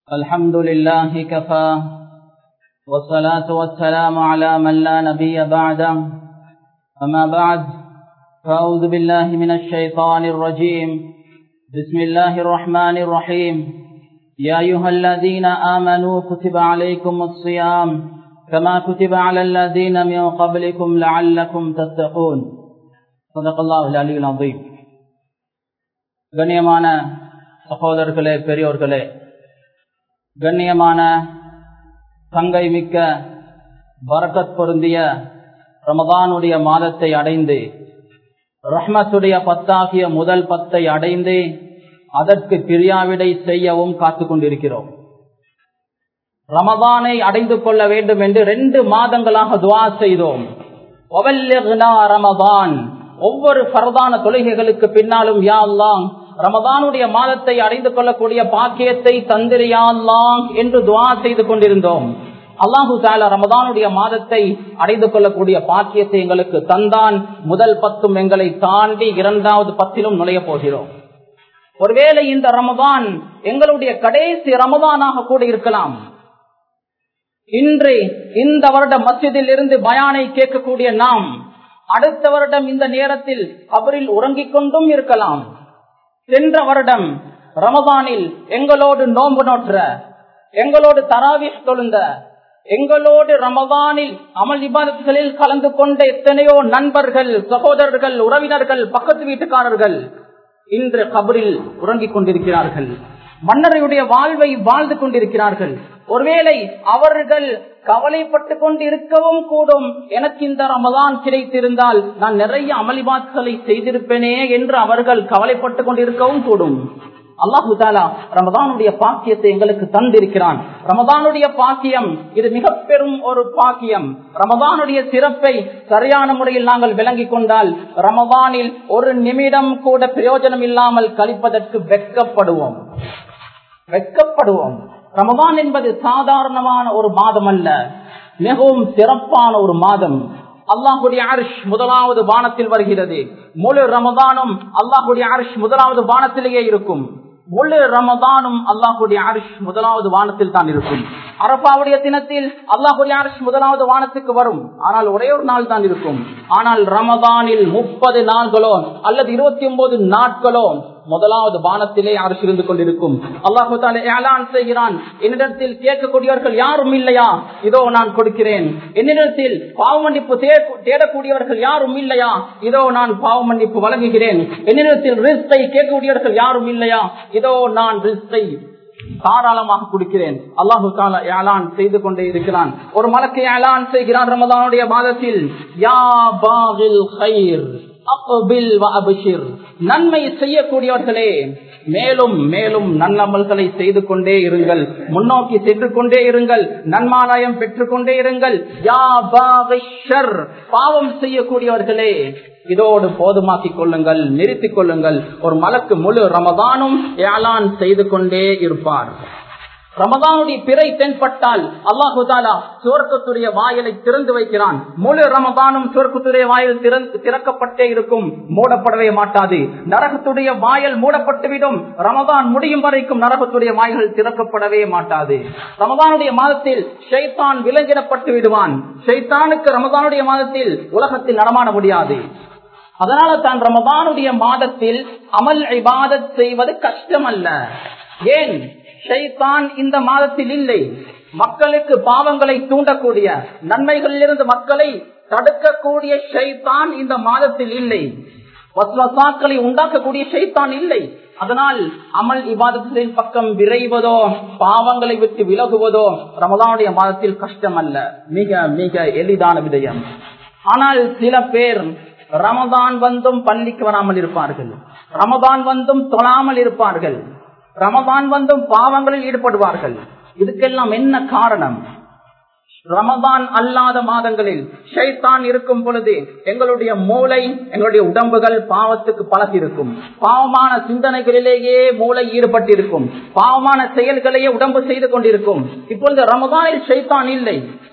الحمد لله كفى والصلاة والسلام على من لا نبي بعده أما بعد فأعوذ بالله من الشيطان الرجيم بسم الله الرحمن الرحيم يا أيها الذين آمنوا كتب عليكم الصيام كما كتب على الذين من قبلكم لعلكم تتقون صدق الله العلي العظيم கண்ணியமான சகோதரர்களே பெரியோர்களே கண்ணியமான தங்கை மிக்க வரக்கத் பொருந்திய ரமதானுடைய மாதத்தை அடைந்து ரஹ்மத்துடைய பத்தாகிய முதல் பத்தை அடைந்து அதற்கு பிரியாவிடை செய்யவும் காத்து கொண்டிருக்கிறோம் ரமதானை அடைந்து கொள்ள வேண்டும் என்று ரெண்டு மாதங்களாக துவா செய்தோம் ரமதான் ஒவ்வொரு பரதான தொழுகைகளுக்கு பின்னாலும் யா அல்லாம் ரமதானுடைய மாதத்தை அடைந்து கொள்ளக்கூடிய பாக்கியத்தை தந்திரியாலாம் என்று துவா செய்து கொண்டிருந்தோம் அல்லாஹு தாலா ரமதானுடைய மாதத்தை அடைந்து கொள்ளக்கூடிய பாக்கியத்தை எங்களுக்கு தந்தான் முதல் பத்தும் எங்களை தாண்டி இரண்டாவது பத்திலும் நுழைய போகிறோம் ஒருவேளை இந்த ரமதான் எங்களுடைய கடைசி ரமதானாக கூட இருக்கலாம் இன்று இந்த வருட மசிதில் இருந்து பயானை கேட்கக்கூடிய நாம் அடுத்த வருடம் இந்த நேரத்தில் அவரில் உறங்கிக் கொண்டும் இருக்கலாம் சென்ற வருடம் ரமதானில் எங்களோடு நோன்பு நோற்ற எங்களோடு தராவி தொழுந்த எங்களோடு ரமதானில் அமல் விவாதங்களில் கலந்து கொண்ட எத்தனையோ நண்பர்கள் சகோதரர்கள் உறவினர்கள் பக்கத்து வீட்டுக்காரர்கள் இன்று கபரில் உறங்கிக் கொண்டிருக்கிறார்கள் மன்னரையுடைய வாழ்வை வாழ்ந்து கொண்டிருக்கிறார்கள் ஒருவேளை அவர்கள் கவலைப்பட்டு கொண்டு இருக்கவும் கூடும் எனக்கு இந்த ரமதான் கிடைத்திருந்தால் நான் நிறைய அமளிபாத்களை செய்திருப்பேனே என்று அவர்கள் கவலைப்பட்டு கொண்டிருக்கவும் கூடும் அல்லாஹு தாலா ரமதானுடைய பாக்கியத்தை எங்களுக்கு தந்திருக்கிறான் ரமதானுடைய பாக்கியம் இது மிக பெரும் ஒரு பாக்கியம் ரமதானுடைய சிறப்பை சரியான முறையில் நாங்கள் விளங்கிக் கொண்டால் ரமதானில் ஒரு நிமிடம் கூட பிரயோஜனம் இல்லாமல் கழிப்பதற்கு வெட்கப்படுவோம் வெட்கப்படுவோம் ரமதான் என்பது சாதாரணமான ஒரு மாதம் அல்ல மிகவும் சிறப்பான ஒரு மாதம் அல்லாஹுடைய அரிஷ் முதலாவது வானத்தில் வருகிறது முழு ரமதானும் அல்லாஹுடைய அரிஷ் முதலாவது வானத்திலேயே இருக்கும் முழு ரமதானும் அல்லாஹுடைய அரிஷ் முதலாவது வானத்தில் தான் இருக்கும் அரபாவுடைய தினத்தில் அல்லாஹுடைய அரிஷ் முதலாவது வானத்துக்கு வரும் ஆனால் ஒரே ஒரு நாள் தான் இருக்கும் ஆனால் ரமதானில் முப்பது நாள்களோ அல்லது இருபத்தி ஒன்பது நாட்களோ முதலாவது பானத்திலே அரசு இருந்து கொண்டிருக்கும் அல்லாஹு ஏலான் செய்கிறான் என்னிடத்தில் கேட்கக்கூடியவர்கள் யாரும் இல்லையா இதோ நான் கொடுக்கிறேன் என்னிடத்தில் பாவமன்னிப்பு தேடக்கூடியவர்கள் யாரும் இல்லையா இதோ நான் பாவமன்னிப்பு வழங்குகிறேன் என்னிடத்தில் ரிஸ்கை கேட்கக்கூடியவர்கள் யாரும் இல்லையா இதோ நான் ரிஸ்கை தாராளமாக கொடுக்கிறேன் அல்லாஹு தாலா ஏலான் செய்து கொண்டே இருக்கிறான் ஒரு மலக்கு ஏலான் செய்கிறான் ரமதானுடைய மாதத்தில் யா பாகில் ஹைர் நன்மை செய்யக்கூடியவர்களே மேலும் மேலும் நன்னமல்களை செய்து கொண்டே இருங்கள் முன்னோக்கி சென்று கொண்டே இருங்கள் நன்மாலயம் பெற்றுக் கொண்டே இருங்கள் பாவம் செய்யக்கூடியவர்களே இதோடு போதுமாக்கிக் கொள்ளுங்கள் நிறுத்திக் கொள்ளுங்கள் ஒரு மலக்கு முழு ரமதானும் ஏலான் செய்து கொண்டே இருப்பார் ரமதானுடைய பிறை தென்பட்டால் அல்லாஹு தாலா சுவர்க்கத்துடைய வாயிலை திறந்து வைக்கிறான் முழு ரமதானும் சுவர்க்கத்துடைய வாயில் திறக்கப்பட்டே இருக்கும் மூடப்படவே மாட்டாது நரகத்துடைய வாயல் மூடப்பட்டுவிடும் ரமதான் முடியும் வரைக்கும் நரகத்துடைய வாய்கள் திறக்கப்படவே மாட்டாது ரமதானுடைய மாதத்தில் ஷைத்தான் விலங்கிடப்பட்டு விடுவான் ஷைத்தானுக்கு ரமதானுடைய மாதத்தில் உலகத்தில் நடமாட முடியாது அதனால தான் ரமதானுடைய மாதத்தில் அமல் இபாதத் செய்வது கஷ்டம் அல்ல ஏன் ஷைத்தான் இந்த மாதத்தில் இல்லை மக்களுக்கு பாவங்களை தூண்டக்கூடிய நன்மைகளில் இருந்து மக்களை தடுக்கக்கூடிய ஷைத்தான் இந்த மாதத்தில் இல்லை வஸ்வசாக்களை உண்டாக்கக்கூடிய ஷைத்தான் இல்லை அதனால் அமல் இவாதத்தின் பக்கம் விரைவதோ பாவங்களை விட்டு விலகுவதோ ரமதானுடைய மாதத்தில் கஷ்டம் அல்ல மிக மிக எளிதான விடயம் ஆனால் சில பேர் ரமதான் வந்தும் பள்ளிக்கு வராமல் இருப்பார்கள் ரமதான் வந்தும் தொழாமல் இருப்பார்கள் ரமதான் வந்தும் பாவங்களில் ஈடுபடுவார்கள் இதுக்கெல்லாம் என்ன காரணம் ரமதான் அல்லாத மாதங்களில் ஷைத்தான் இருக்கும் பொழுது எங்களுடைய மூளை எங்களுடைய உடம்புகள் பாவத்துக்கு பழகிருக்கும் பாவமான சிந்தனைகளிலேயே மூளை ஈடுபட்டிருக்கும் பாவமான செயல்களையே உடம்பு செய்து கொண்டிருக்கும் இப்பொழுது ரமதானில் ஷைத்தான் இல்லை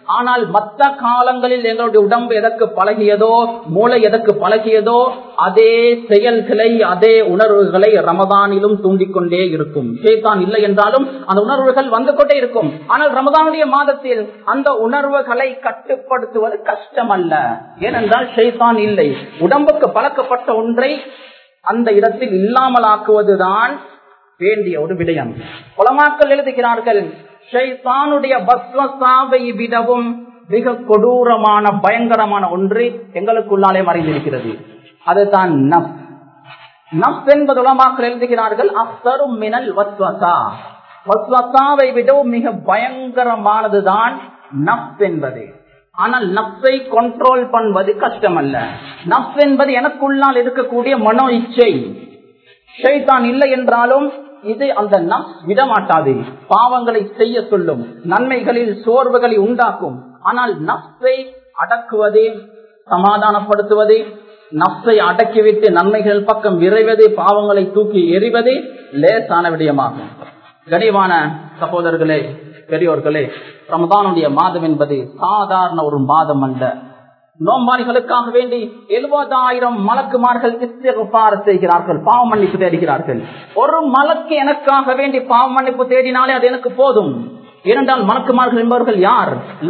ஆனால் மற்ற காலங்களில் எங்களுடைய உடம்பு எதற்கு பழகியதோ மூளை எதற்கு பழகியதோ அதே செயல்களை அதே உணர்வுகளை ரமதானிலும் தூண்டிக்கொண்டே இருக்கும் ஷேத்தான் இல்லை என்றாலும் அந்த உணர்வுகள் வந்து கொண்டே இருக்கும் ஆனால் ரமதானுடைய மாதத்தில் அந்த உணர்வுகளை கட்டுப்படுத்துவது கஷ்டம் அல்ல ஏனென்றால் ஷேத்தான் இல்லை உடம்புக்கு பழக்கப்பட்ட ஒன்றை அந்த இடத்தில் இல்லாமல் ஆக்குவதுதான் வேண்டிய ஒரு விடயம் உலமாக்கள் எழுதுகிறார்கள் ஷைத்தானுடைய பஸ்வசாவை விடவும் மிக கொடூரமான பயங்கரமான ஒன்று எங்களுக்குள்ளாலே மறைந்திருக்கிறது அதுதான் நப் நப் என்பது உலமாக்கள் எழுதுகிறார்கள் அப்சரும் மினல் வஸ்வசா வஸ்வசாவை விடவும் மிக பயங்கரமானதுதான் நப் என்பது ஆனால் நப்சை கண்ட்ரோல் பண்ணுவது கஷ்டம் அல்ல நப் என்பது எனக்குள்ளால் இருக்கக்கூடிய மனோ இச்சை ஷைத்தான் இல்லை என்றாலும் இது அந்த நப்ஸ் விடமாட்டாது பாவங்களை செய்ய சொல்லும் நன்மைகளில் சோர்வுகளை உண்டாக்கும் ஆனால் நப்சை அடக்குவது சமாதானப்படுத்துவது நப்சை அடக்கிவிட்டு நன்மைகள் பக்கம் விரைவது பாவங்களை தூக்கி எறிவது லேசான விடயமாகும் கனிவான சகோதரர்களே பெரியோர்களே ரமதானுடைய மாதம் என்பது சாதாரண ஒரு மாதம் அல்ல நோம்பாளிகளுக்காக வேண்டி எழுபதாயிரம் மலக்குமார்கள் இஸ்திகார் செய்கிறார்கள் பாவ மன்னிப்பு தேடுகிறார்கள் ஒரு மலக்கு எனக்காக வேண்டி பாவ மன்னிப்பு தேடினாலே அது எனக்கு போதும் ஏனென்றால் மலக்குமார்கள் என்பவர்கள் யார்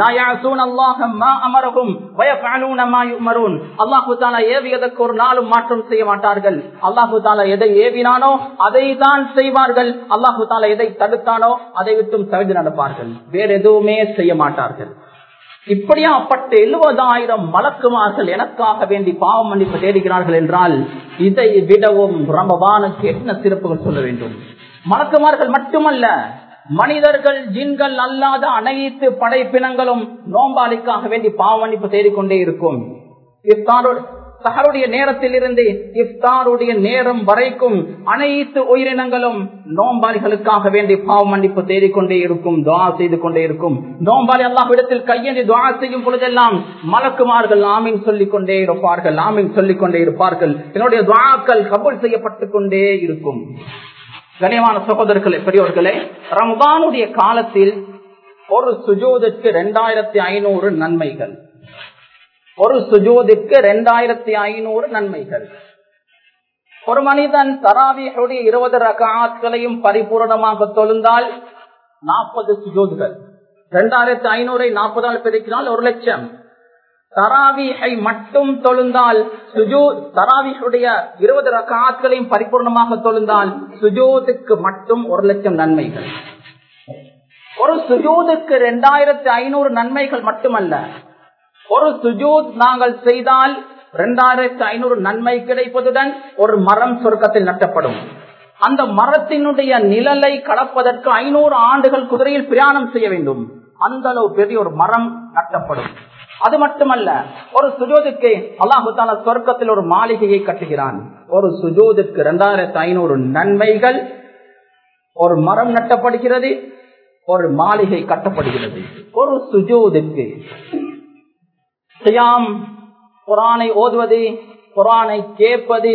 அல்லாஹு தாலா ஏவியதற்கு ஒரு நாளும் மாற்றம் செய்ய மாட்டார்கள் அல்லாஹு தாலா எதை ஏவினானோ அதை தான் செய்வார்கள் அல்லாஹு தாலா எதை தடுத்தானோ அதை விட்டும் தவிர்த்து நடப்பார்கள் வேற எதுவுமே செய்ய மாட்டார்கள் இப்படியாப்பட்ட எழுபதாயிரம் மலக்குமார்கள் எனக்காக வேண்டி பாவம் மன்னிப்பு தேடுகிறார்கள் என்றால் இதை விடவும் ரமபானுக்கு என்ன சிறப்புகள் சொல்ல வேண்டும் மலக்குமார்கள் மட்டுமல்ல மனிதர்கள் ஜின்கள் அல்லாத அனைத்து படைப்பினங்களும் நோம்பாளிக்காக வேண்டி பாவ மன்னிப்பு தேடிக்கொண்டே இருக்கும் சஹருடைய நேரத்தில் இருந்து இஃப்தாருடைய நேரம் வரைக்கும் அனைத்து உயிரினங்களும் நோம்பாளிகளுக்காக வேண்டி பாவ மன்னிப்பு தேடிக்கொண்டே இருக்கும் துவா செய்து கொண்டே இருக்கும் நோம்பாளி அல்லாஹ் இடத்தில் கையேந்தி துவா செய்யும் பொழுதெல்லாம் மலக்குமார்கள் ஆமீன் சொல்லிக் கொண்டே இருப்பார்கள் ஆமீன் சொல்லிக் கொண்டே இருப்பார்கள் என்னுடைய துவாக்கள் கபூல் செய்யப்பட்டு கொண்டே இருக்கும் கனியமான சகோதரர்களே பெரியவர்களே ரமதானுடைய காலத்தில் ஒரு சுஜோதுக்கு இரண்டாயிரத்தி ஐநூறு நன்மைகள் ஒரு சுஜோதிற்கு இரண்டாயிரத்தி ஐநூறு நன்மைகள் ஒரு மனிதன் தராவியுடைய இருபது ரகாத்களையும் பரிபூரணமாக தொழுந்தால் நாற்பது சுஜோதுகள் இரண்டாயிரத்தி ஐநூறை நாற்பதால் பெருக்கினால் ஒரு லட்சம் தராவியை மட்டும் தொழுந்தால் சுஜூ தராவியுடைய இருபது ரகாத்களையும் பரிபூர்ணமாக தொழுந்தால் சுஜூதுக்கு மட்டும் ஒரு லட்சம் நன்மைகள் ஒரு சுஜூதுக்கு இரண்டாயிரத்தி ஐநூறு நன்மைகள் மட்டுமல்ல ஒரு சுஜூத் நாங்கள் செய்தால் இரண்டாயிரத்தி ஐநூறு நன்மை கிடைப்பதுடன் ஒரு மரம் சொர்க்கத்தில் நட்டப்படும் அந்த மரத்தினுடைய நிழலை கடப்பதற்கு ஐநூறு ஆண்டுகள் குதிரையில் பிரயாணம் செய்ய வேண்டும் அந்த அளவு பெரிய ஒரு மரம் நட்டப்படும் அது மட்டுமல்ல ஒரு சுஜோதுக்கு அல்லாஹு தாலா சொர்க்கத்தில் ஒரு மாளிகையை கட்டுகிறான் ஒரு சுஜோதுக்கு இரண்டாயிரத்தி ஐநூறு நன்மைகள் ஒரு மரம் நட்டப்படுகிறது ஒரு மாளிகை கட்டப்படுகிறது ஒரு சுஜோதுக்கு சியாம் குரானை ஓதுவது குரானை கேட்பது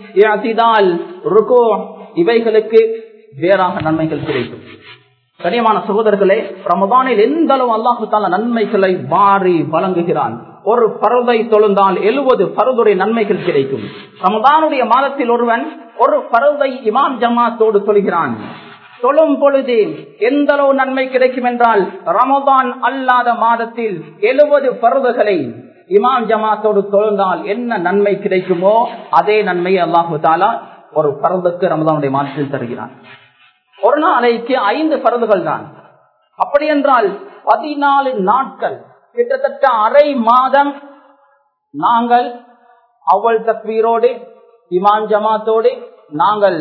ருக்கு இவைகளுக்கு வேறாக நன்மைகள் கிடைக்கும் கனியமான சகோதரர்களே ரமதானில் எந்த அளவு அல்லாஹு தால நன்மைகளை வாரி வழங்குகிறான் ஒரு பருதை தொழுந்தால் எழுபது பருதுடைய நன்மைகள் கிடைக்கும் ரமதானுடைய மாதத்தில் ஒருவன் ஒரு பருதை இமாம் ஜமாத்தோடு சொல்கிறான் தொழும் பொழுது எந்த அளவு நன்மை கிடைக்கும் என்றால் ரமதான் அல்லாத மாதத்தில் எழுபது பருவகளை இமாம் ஜமாத்தோடு தொழுந்தால் என்ன நன்மை கிடைக்குமோ அதே நன்மையை அல்லாஹு தாலா ஒரு பருவத்துக்கு ரமதானுடைய மாதத்தில் தருகிறான் ஒரு நாளைக்கு ஐந்து பருதுகள் தான் அப்படி என்றால் பதினாலு நாட்கள் கிட்டத்தட்ட அரை மாதம் நாங்கள் அவள் தக்வீரோடு இமான் ஜமாத்தோடு நாங்கள்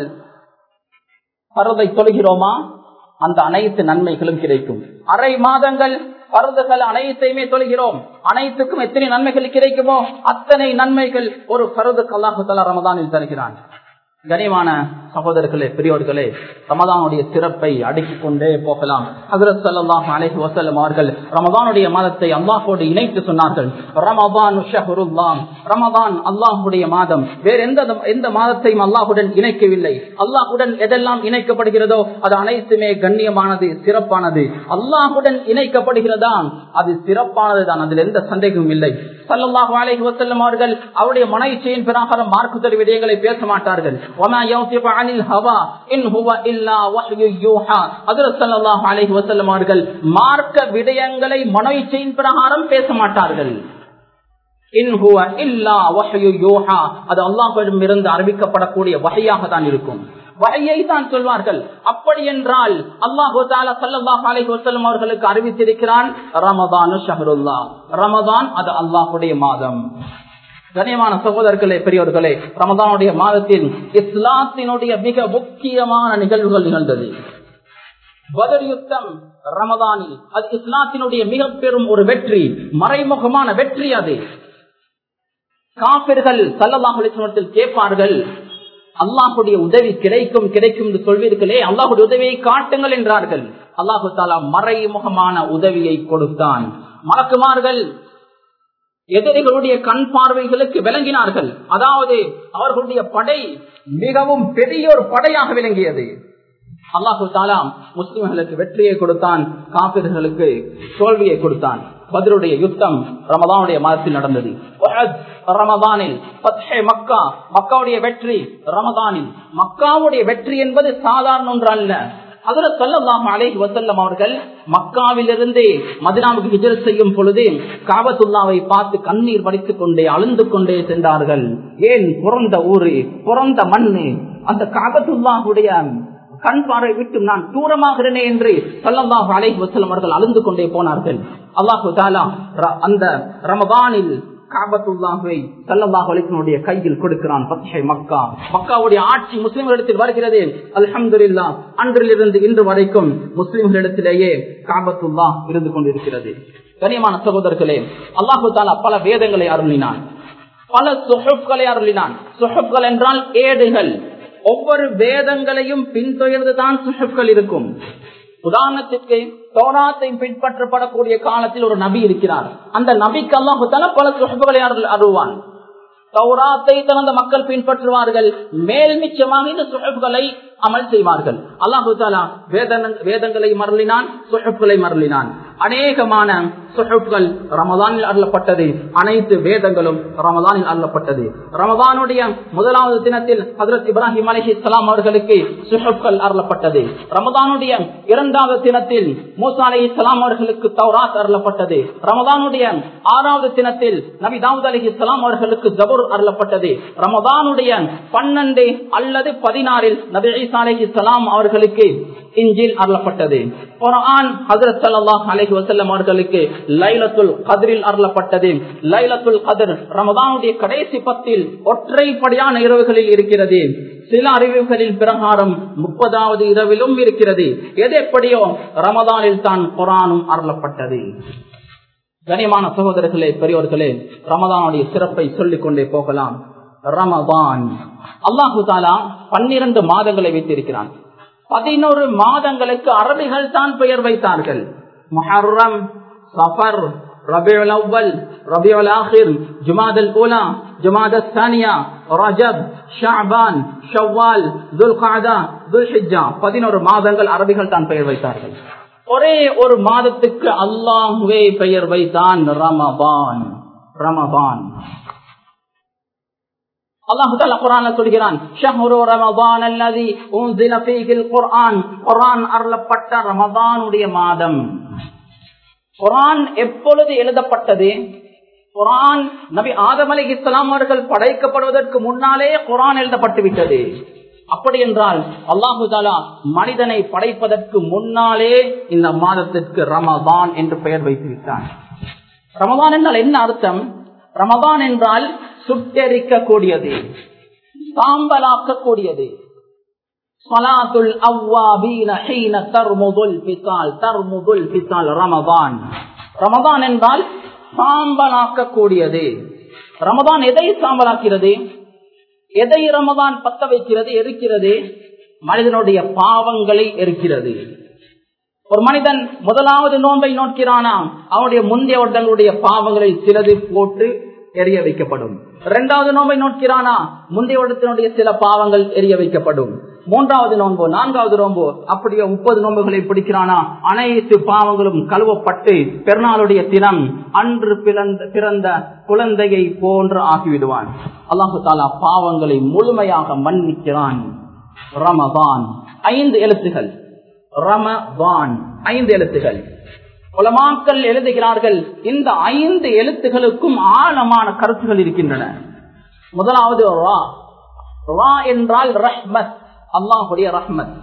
பருதை தொழுகிறோமா அந்த அனைத்து நன்மைகளும் கிடைக்கும் அரை மாதங்கள் பருதுகள் அனைத்தையுமே தொழுகிறோம் அனைத்துக்கும் எத்தனை நன்மைகள் கிடைக்குமோ அத்தனை நன்மைகள் ஒரு பருதுக்கு அல்லாஹு தலா ரமதானில் தருகிறான் கனிவான சகோதரர்களே பெரியோர்களே ரமதானுடைய சிறப்பை அடுக்கிக் கொண்டே போகலாம் ஹசரத் சல்லாஹ் அலஹி வசல்லம் அவர்கள் ரமதானுடைய மாதத்தை அல்லாஹோடு இணைத்து சொன்னார்கள் ரமதான் ஷஹருல்லாம் ரமதான் அல்லாஹுடைய மாதம் வேற எந்த எந்த மாதத்தையும் அல்லாஹுடன் இணைக்கவில்லை அல்லாஹுடன் எதெல்லாம் இணைக்கப்படுகிறதோ அது அனைத்துமே கண்ணியமானது சிறப்பானது அல்லாஹுடன் இணைக்கப்படுகிறதா அது சிறப்பானது தான் அதில் எந்த சந்தேகமும் இல்லை சல்லாஹு அலஹி வசல்லம் அவர்கள் அவருடைய மனைச்சியின் பிரகாரம் மார்க்குத்தல் விடயங்களை பேச மாட்டார்கள் அவர்கள் மார்க்க விடயங்களை மனைச்சியின் பிரகாரம் பேச மாட்டார்கள் அது அல்லாஹிடம் இருந்து அறிவிக்கப்படக்கூடிய வகையாக தான் இருக்கும் வகையை தான் சொல்வார்கள் அப்படி என்றால் அல்லாஹு சல்லாஹ் அலி வசல்லம் அவர்களுக்கு அறிவித்திருக்கிறான் ரமதானு ஷஹருல்லா ரமதான் அது அல்லாஹுடைய மாதம் கனியமான சகோதரர்களே பெரியவர்களே ரமதானுடைய மாதத்தில் இஸ்லாத்தினுடைய மிக முக்கியமான நிகழ்வுகள் நிகழ்ந்தது பதர் யுத்தம் ரமதானில் அது இஸ்லாத்தினுடைய மிக பெரும் ஒரு வெற்றி மறைமுகமான வெற்றி அது காப்பிர்கள் சல்லல்லாஹலிசனத்தில் கேட்பார்கள் அல்லாஹுடைய உதவி கிடைக்கும் கிடைக்கும் என்று சொல்வீர்களே அல்லாஹுடைய உதவியை காட்டுங்கள் என்றார்கள் அல்லாஹு தாலா மறைமுகமான உதவியை கொடுத்தான் மலக்குமார்கள் எதிரிகளுடைய கண் பார்வைகளுக்கு விளங்கினார்கள் அதாவது அவர்களுடைய படை மிகவும் பெரிய ஒரு படையாக விளங்கியது அல்லாஹு தாலா முஸ்லிம்களுக்கு வெற்றியை கொடுத்தான் காப்பிர்களுக்கு தோல்வியை கொடுத்தான் பதிலுடைய யுத்தம் ரமதானுடைய மாதத்தில் நடந்தது ரமதானில் மக்கா மக்காவுடைய வெற்றி ரமதானில் மக்காவுடைய வெற்றி என்பது சாதாரண ஒன்று அல்ல அதுல சொல்லலாம் அலைஹி வசல்லம் அவர்கள் மக்காவிலிருந்து மதினாவுக்கு விஜய் செய்யும் பொழுது காபத்துல்லாவை பார்த்து கண்ணீர் வடித்துக் கொண்டே அழுந்து கொண்டே சென்றார்கள் ஏன் பிறந்த ஊரு பிறந்த மண்ணு அந்த காபத்துல்லாவுடைய கண் பார்வை விட்டு நான் தூரமாகிறேனே என்று சல்லல்லாஹு அலைஹி வசல்லம் அவர்கள் அழுந்து கொண்டே போனார்கள் அல்லாஹு தாலா அந்த ரமதானில் காபத்துல்லாஹுவை சல்லல்லாஹு அலைஹினுடைய கையில் கொடுக்கிறான் பத்ஷை மக்கா மக்காவுடைய ஆட்சி முஸ்லிம்களிடத்தில் வருகிறது அல்ஹம்துலில்லா அன்றிலிருந்து இன்று வரைக்கும் முஸ்லிம்களிடத்திலேயே காபத்துல்லா இருந்து கொண்டிருக்கிறது கனியமான சகோதரர்களே அல்லாஹு தாலா பல வேதங்களை அருளினான் பல சுஹப்களை அருளினான் சுஹப்கள் என்றால் ஏடுகள் ஒவ்வொரு வேதங்களையும் பின்தொடர்ந்துதான் சுஹப்கள் இருக்கும் உதாரணத்திற்கு தோராத்தை பின்பற்றப்படக்கூடிய காலத்தில் ஒரு நபி இருக்கிறார் அந்த நபிக்கு அல்லாஹுத்தால பல சுஹபுகளை அருவான் தௌராத்தை தனது மக்கள் பின்பற்றுவார்கள் மேல் மிச்சமாக இந்த சுஹப்களை அமல் செய்வார்கள் அல்லாஹு தாலா வேதங்களை மரளினான் சுஹப்களை மரளினான் அநேகமான சுஹப்கள் ரமதானில் அருளப்பட்டது அனைத்து வேதங்களும் ரமதானில் அருளப்பட்டது ரமதானுடைய முதலாவது தினத்தில் ஹசரத் இப்ராஹிம் அலி இஸ்லாம் அவர்களுக்கு சுஹப்கள் அருளப்பட்டது ரமதானுடைய இரண்டாவது தினத்தில் மூசா அலி இஸ்லாம் அவர்களுக்கு தௌராத் அருளப்பட்டது ரமதானுடைய ஆறாவது தினத்தில் நபி தாவூத் அலி இஸ்லாம் அவர்களுக்கு ஜபூர் அருளப்பட்டது ரமதானுடைய பன்னெண்டு அல்லது பதினாறில் நபி ஈசா அலி இஸ்லாம் அவர்களுக்கு இஞ்சில் அருளப்பட்டது குரான் ஹசரத் சல்லாஹ் அலஹி வசல்லம் அவர்களுக்கு லைலத்துல் கதிரில் அருளப்பட்டது லைலத்துல் கதிர் ரமதானுடைய கடைசி பத்தில் ஒற்றைப்படியான இரவுகளில் இருக்கிறது சில அறிவுகளின் பிரகாரம் முப்பதாவது இரவிலும் இருக்கிறது எது எப்படியோ ரமதானில் தான் குரானும் அருளப்பட்டது கனியமான சகோதரர்களே பெரியோர்களே ரமதானுடைய சிறப்பை சொல்லிக் கொண்டே போகலாம் ரமதான் அல்லாஹு தாலா பன்னிரண்டு மாதங்களை வைத்திருக்கிறான் பதினோரு மாதங்களுக்கு அரபிகள் தான் பெயர் வைத்தார்கள் மஹர்ரம் சஃபர் ரபியுல் அவ்வல் ரபியுல் ஆஹிர் ஜுமாதல் ஊலா ஜுமாத சானியா ரஜப் ஷாபான் ஷவ்வால் துல் காதா துல் ஹிஜ்ஜா பதினோரு மாதங்கள் அரபிகள் தான் பெயர் வைத்தார்கள் ஒரே ஒரு மாதத்துக்கு அல்லாஹுவே பெயர் வைத்தான் ரமபான் ரமபான் அல்லாஹு தாலா குரான் சொல்கிறான் ஷஹ்ரு ரமதான் அல்லதி உன்சில ஃபீஹில் குர்ஆன் குர்ஆன் அருளப்பட்ட ரமதானுடைய மாதம் குர்ஆன் எப்பொழுது எழுதப்பட்டது குர்ஆன் நபி ஆதம் அலி இஸ்லாம் அவர்கள் படைக்கப்படுவதற்கு முன்னாலே குர்ஆன் எழுதப்பட்டு விட்டது அப்படி என்றால் அல்லாஹு தாலா மனிதனை படைப்பதற்கு முன்னாலே இந்த மாதத்திற்கு ரமதான் என்று பெயர் வைத்து விட்டான் ரமதான் என்றால் என்ன அர்த்தம் ரமதான் என்றால் சுட்டெரிக்கக்கூடியது சாம்பலாக்கக்கூடியது ரமதான் ரமதான் என்றால் சாம்பலாக்கக்கூடியது ரமதான் எதை சாம்பலாக்கிறது எதை ரமதான் பத்த வைக்கிறது எரிக்கிறது மனிதனுடைய பாவங்களை எரிக்கிறது ஒரு மனிதன் முதலாவது நோன்பை நோக்கிறானாம் அவனுடைய முந்தைய வருடங்களுடைய பாவங்களில் சிலது போட்டு எரிய வைக்கப்படும் இரண்டாவது நோன்பை நோக்கிறானா முந்தைய வருடத்தினுடைய சில பாவங்கள் எரிய வைக்கப்படும் மூன்றாவது நோன்பு நான்காவது நோன்பு அப்படியே முப்பது நோன்புகளை பிடிக்கிறானா அனைத்து பாவங்களும் கழுவப்பட்டு பெருநாளுடைய தினம் அன்று பிறந்த பிறந்த குழந்தையை போன்று ஆகிவிடுவான் அல்லாஹு தாலா பாவங்களை முழுமையாக மன்னிக்கிறான் ரமதான் ஐந்து எழுத்துகள் ரமதான் ஐந்து எழுத்துகள் உலமாக்கள் எழுதுகிறார்கள் இந்த ஐந்து எழுத்துகளுக்கும் ஆழமான கருத்துகள் இருக்கின்றன முதலாவது ரா ரா என்றால் ரஹ்மத் அல்லாஹுடைய ரஹ்மத்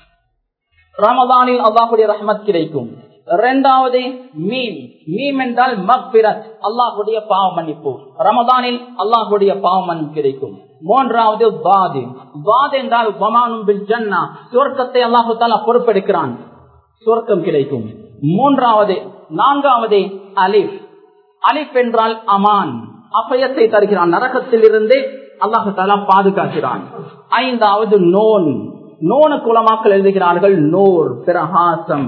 ரமதானில் அல்லாஹுடைய ரஹ்மத் கிடைக்கும் இரண்டாவது மீம் மீம் என்றால் மக்பிரத் அல்லாஹுடைய பாவ மன்னிப்பு ரமதானில் அல்லாஹுடைய பாவ மன்னிப்பு கிடைக்கும் மூன்றாவது பாது பாத் என்றால் பமானும் பில் ஜன்னா சுவர்க்கத்தை அல்லாஹு தாலா பொறுப்பெடுக்கிறான் சுவர்க்கம் கிடைக்கும் மூன்றாவது நான்காவது அலிஃப் அலிஃப் என்றால் அமான் அபயத்தை தருகிறான் நரகத்தில் இருந்து அல்லாஹு தாலா பாதுகாக்கிறான் ஐந்தாவது நோன் நோன குலமாக்கள் எழுதுகிறார்கள் நூர் பிரகாசம்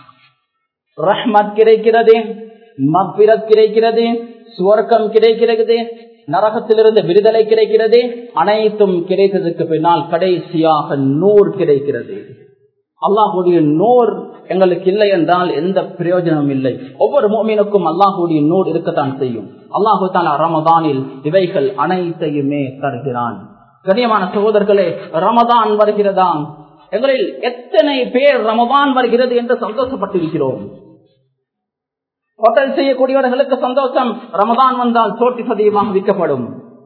ரஹ்மத் கிடைக்கிறது மக்பிரத் கிடைக்கிறது சுவர்க்கம் கிடைக்கிறது நரகத்திலிருந்து விடுதலை கிடைக்கிறது அனைத்தும் கிடைத்ததுக்கு பின்னால் கடைசியாக நூறு கிடைக்கிறது அல்லாஹுடைய நூறு எங்களுக்கு இல்லை என்றால் எந்த பிரயோஜனமும் இல்லை ஒவ்வொரு மோமீனுக்கும் அல்லாஹுடைய நூறு இருக்கத்தான் செய்யும் அல்லாஹு தாலா ரமதானில் இவைகள் அனைத்தையுமே தருகிறான் கண்ணியமான சகோதரர்களே ரமதான் வருகிறதா எங்களில் எத்தனை பேர் ரமதான் வருகிறது என்று சந்தோஷப்பட்டிருக்கிறோம் ஹோட்டல் செய்யக்கூடியவர்களுக்கு சந்தோஷம் ரமதான் வந்தால் சோட்டி சதியமாக விற்கப்படும்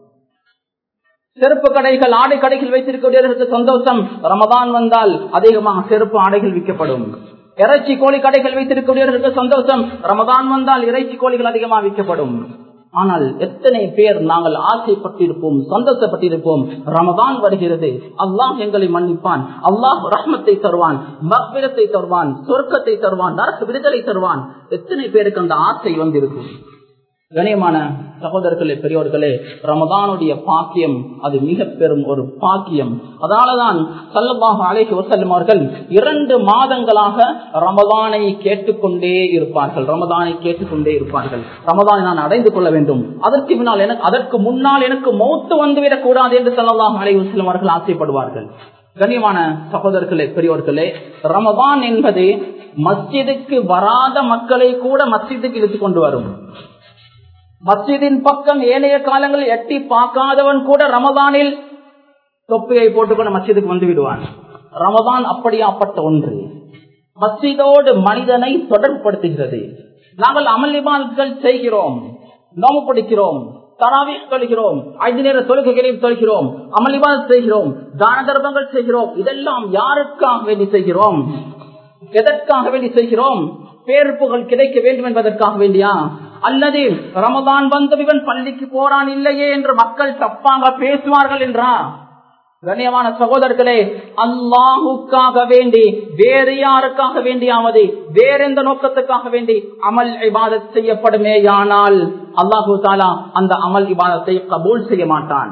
செருப்பு கடைகள் ஆடை கடைகள் வைத்திருக்கக்கூடியவர்களுக்கு சந்தோஷம் ரமதான் வந்தால் அதிகமாக செருப்பு ஆடைகள் விற்கப்படும் இறைச்சி கோழி கடைகள் வைத்திருக்கக்கூடியவர்களுக்கு சந்தோஷம் ரமதான் வந்தால் இறைச்சி கோழிகள் அதிகமாக விற்கப்படும் ஆனால் எத்தனை பேர் நாங்கள் ஆசைப்பட்டிருப்போம் சந்தோஷப்பட்டிருப்போம் ரமதான் வருகிறது அல்லாஹ் எங்களை மன்னிப்பான் அல்லாஹ் ரஹ்மத்தை தருவான் மக்பிரத்தை தருவான் சொர்க்கத்தை தருவான் நரக விடுதலை தருவான் எத்தனை பேருக்கு அந்த ஆசை வந்திருக்கும் கணியமான சகோதரர்களே பெரியோர்களே ரமதானுடைய பாக்கியம் அது மிக பெரும் ஒரு பாக்கியம் அதனாலதான் சல்லமாக அழைக்கு வசல்லம் அவர்கள் இரண்டு மாதங்களாக ரமதானை கேட்டுக்கொண்டே இருப்பார்கள் ரமதானை கேட்டுக்கொண்டே இருப்பார்கள் ரமதானை நான் அடைந்து கொள்ள வேண்டும் அதற்கு பின்னால் எனக்கு அதற்கு முன்னால் எனக்கு மௌத்து வந்துவிடக் கூடாது என்று சல்லல்லாஹ் அலை வசல்லம் அவர்கள் ஆசைப்படுவார்கள் கண்ணியமான சகோதரர்களே பெரியோர்களே ரமதான் என்பது மஸ்ஜிதுக்கு வராத மக்களை கூட மஸ்ஜிதுக்கு இழுத்து கொண்டு வரும் மஸ்ஜிதின் பக்கம் ஏனைய காலங்களில் எட்டி பார்க்காதவன் கூட ரமதானில் தொப்பியை போட்டுக்கொண்டு மஸ்ஜிதுக்கு வந்து விடுவான் ரமதான் அப்படியாப்பட்ட ஒன்று மஸ்ஜிதோடு மனிதனை தொடர்படுத்துகிறது நாங்கள் அமளிமான்கள் செய்கிறோம் நோம்பு பிடிக்கிறோம் தராவி தொழுகிறோம் ஐந்து நேர தொழுகைகளையும் தொழுகிறோம் அமளிவால் செய்கிறோம் தான தர்மங்கள் செய்கிறோம் இதெல்லாம் யாருக்காக வேண்டி செய்கிறோம் எதற்காக வேண்டி செய்கிறோம் பேர்ப்புகள் கிடைக்க வேண்டும் என்பதற்காக வேண்டியா அல்லது ரமதான் வந்து இவன் பள்ளிக்கு போறான் இல்லையே என்று மக்கள் தப்பாக பேசுவார்கள் என்றா கண்ணியமான சகோதரர்களே அல்லாஹுக்காக வேண்டி வேறு யாருக்காக வேண்டியாவது வேற எந்த நோக்கத்துக்காக வேண்டி அமல் இபாதத் செய்யப்படுமேயானால் அல்லாஹு தாலா அந்த அமல் இபாதத்தை கபூல் செய்ய மாட்டான்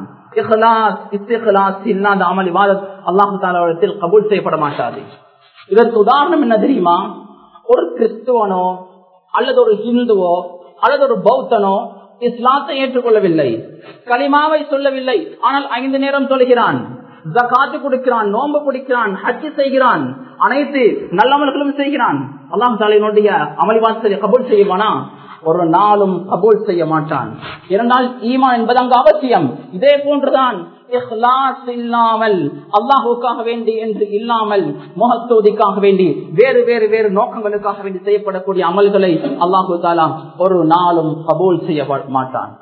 இல்லாத அமல் இபாதத் அல்லாஹு தாலாவிடத்தில் கபூல் செய்யப்பட மாட்டாது இதற்கு உதாரணம் என்ன தெரியுமா ஒரு கிறிஸ்துவனோ அல்லது ஒரு ஹிந்துவோ அல்லது ஒரு பௌத்தனோ இஸ்லாத்தை ஏற்றுக்கொள்ளவில்லை களிமாவை சொல்லவில்லை ஆனால் ஐந்து நேரம் சொல்கிறான் ஜக்காத்து கொடுக்கிறான் நோன்பு பிடிக்கிறான் ஹஜ்ஜி செய்கிறான் அனைத்து நல்லவர்களும் செய்கிறான் அல்லாம் தலைவனுடைய அமளிவாசலை கபூல் செய்வானா ஒரு நாளும் கபூல் செய்ய மாட்டான் இரண்டால் ஈமான் என்பது அங்கு அவசியம் இதே போன்றுதான் இல்லாமல் அல்லாஹுக்காக வேண்டி என்று இல்லாமல் முகத்தோதிக்காக வேண்டி வேறு வேறு வேறு நோக்கங்களுக்காக வேண்டி செய்யப்படக்கூடிய அமல்களை அல்லாஹு தாலா ஒரு நாளும் கபூல் செய்ய மாட்டான்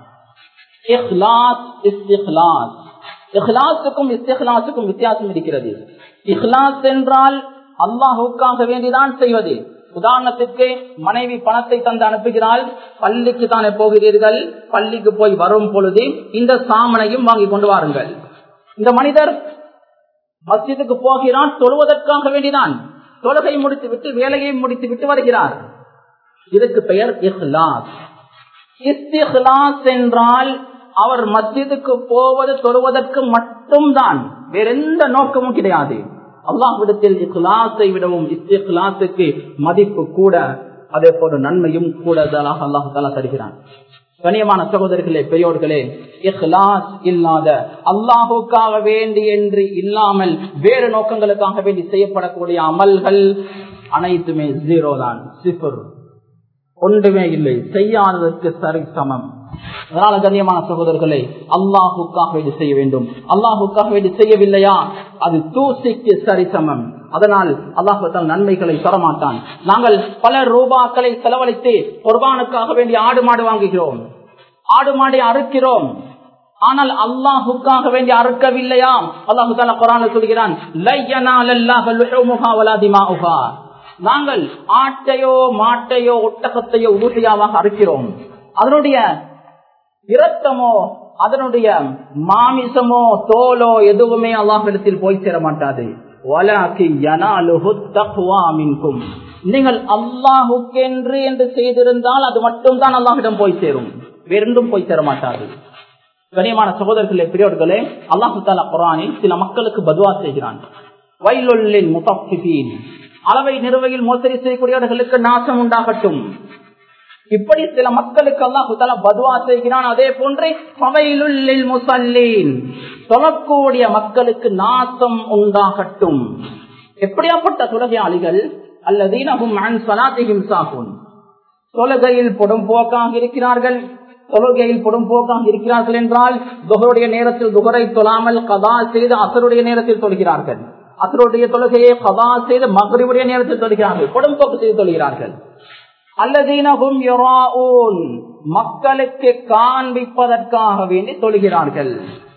இஹ்லாஸுக்கும் இஸ்திஹ்லாஸுக்கும் வித்தியாசம் இருக்கிறது இஹ்லாஸ் என்றால் அல்லாஹுக்காக வேண்டிதான் செய்வது உதாரணத்திற்கு மனைவி பணத்தை தந்து அனுப்புகிறாள் பள்ளிக்கு தானே போகிறீர்கள் பள்ளிக்கு போய் வரும் பொழுது இந்த சாமனையும் வாங்கி கொண்டு வாருங்கள் இந்த மனிதர் மஸ்ஜிதுக்கு போகிறான் தொழுவதற்காக வேண்டிதான் தொழுகை முடித்து விட்டு வேலையை முடித்து விட்டு வருகிறார் இதுக்கு பெயர் இஹ்லாஸ் இஸ்திஹ்லாஸ் என்றால் அவர் மஸ்ஜிதுக்கு போவது தொழுவதற்கு மட்டும்தான் வேற எந்த நோக்கமும் கிடையாது அல்லாஹ்விடத்தில் இஹ்லாஸை விடவும் இஸ்லாத்துக்கு மதிப்பு கூட அதே போல நன்மையும் கூடுதலாக அல்லாஹு தாலா தருகிறான் கனியமான சகோதரர்களே பெரியோர்களே இஹ்லாஸ் இல்லாத அல்லாஹுக்காக வேண்டி என்று இல்லாமல் வேறு நோக்கங்களுக்காக வேண்டி செய்யப்படக்கூடிய அமல்கள் அனைத்துமே ஜீரோ தான் சிஃபர் ஒன்றுமே இல்லை செய்யாததற்கு சரி சமம் அதனால கண்ணியமான சகோதரர்களை அல்லாஹுக்காக வேண்டி செய்ய வேண்டும் அல்லாஹுக்காக வேண்டி செய்யவில்லையா அது தூசிக்கு சரி சமம் அதனால் அல்லாஹு நன்மைகளை தரமாட்டான் நாங்கள் பல ரூபாக்களை செலவழித்து குர்பானுக்காக வேண்டி ஆடு மாடு வாங்குகிறோம் ஆடு மாடை அறுக்கிறோம் ஆனால் அல்லாஹுக்காக வேண்டி அறுக்கவில்லையா அல்லாஹு தாலா குரான் சொல்கிறான் நாங்கள் ஆட்டையோ மாட்டையோ ஒட்டகத்தையோ ஊசியாவாக அறுக்கிறோம் அதனுடைய இரத்தமோ அதனுடைய மாமிசமோ தோலோ எதுவுமே அல்லாஹிடத்தில் போய் சேர மாட்டாது நீங்கள் அல்லாஹுக்கென்று என்று செய்திருந்தால் அது மட்டும்தான் அல்லாஹிடம் போய் சேரும் வேறென்றும் போய் சேர மாட்டாது கனியமான சகோதரர்களே பெரியோர்களே அல்லாஹு தாலா குரானில் சில மக்களுக்கு பதுவா செய்கிறான் வயலுள்ளின் முத்தீன் அளவை நிறுவையில் மோசடி செய்யக்கூடியவர்களுக்கு நாசம் உண்டாகட்டும் இப்படி சில மக்களுக்கு அல்லாஹு தாலா பதுவா செய்கிறான் அதே போன்று பவையிலுள்ளில் முசல்லீன் சொல்லக்கூடிய மக்களுக்கு நாசம் உண்டாகட்டும் எப்படியாப்பட்ட தொலகையாளிகள் அல்லதீனகும் சலாத்தையும் சாகும் தொலகையில் பொடும் போக்காக இருக்கிறார்கள் தொழுகையில் பொடும் போக்காக இருக்கிறார்கள் என்றால் துகருடைய நேரத்தில் துகரை தொழாமல் கதா செய்து அசருடைய நேரத்தில் தொழுகிறார்கள் அசருடைய தொழுகையை கதா செய்து மகரிவுடைய நேரத்தில் தொழுகிறார்கள் பொடும் போக்கு செய்து தொழுகிறார்கள் அல்லதீனகும் மக்களுக்கு காண்பிப்பதற்காக வேண்டி தொழுகிறார்கள்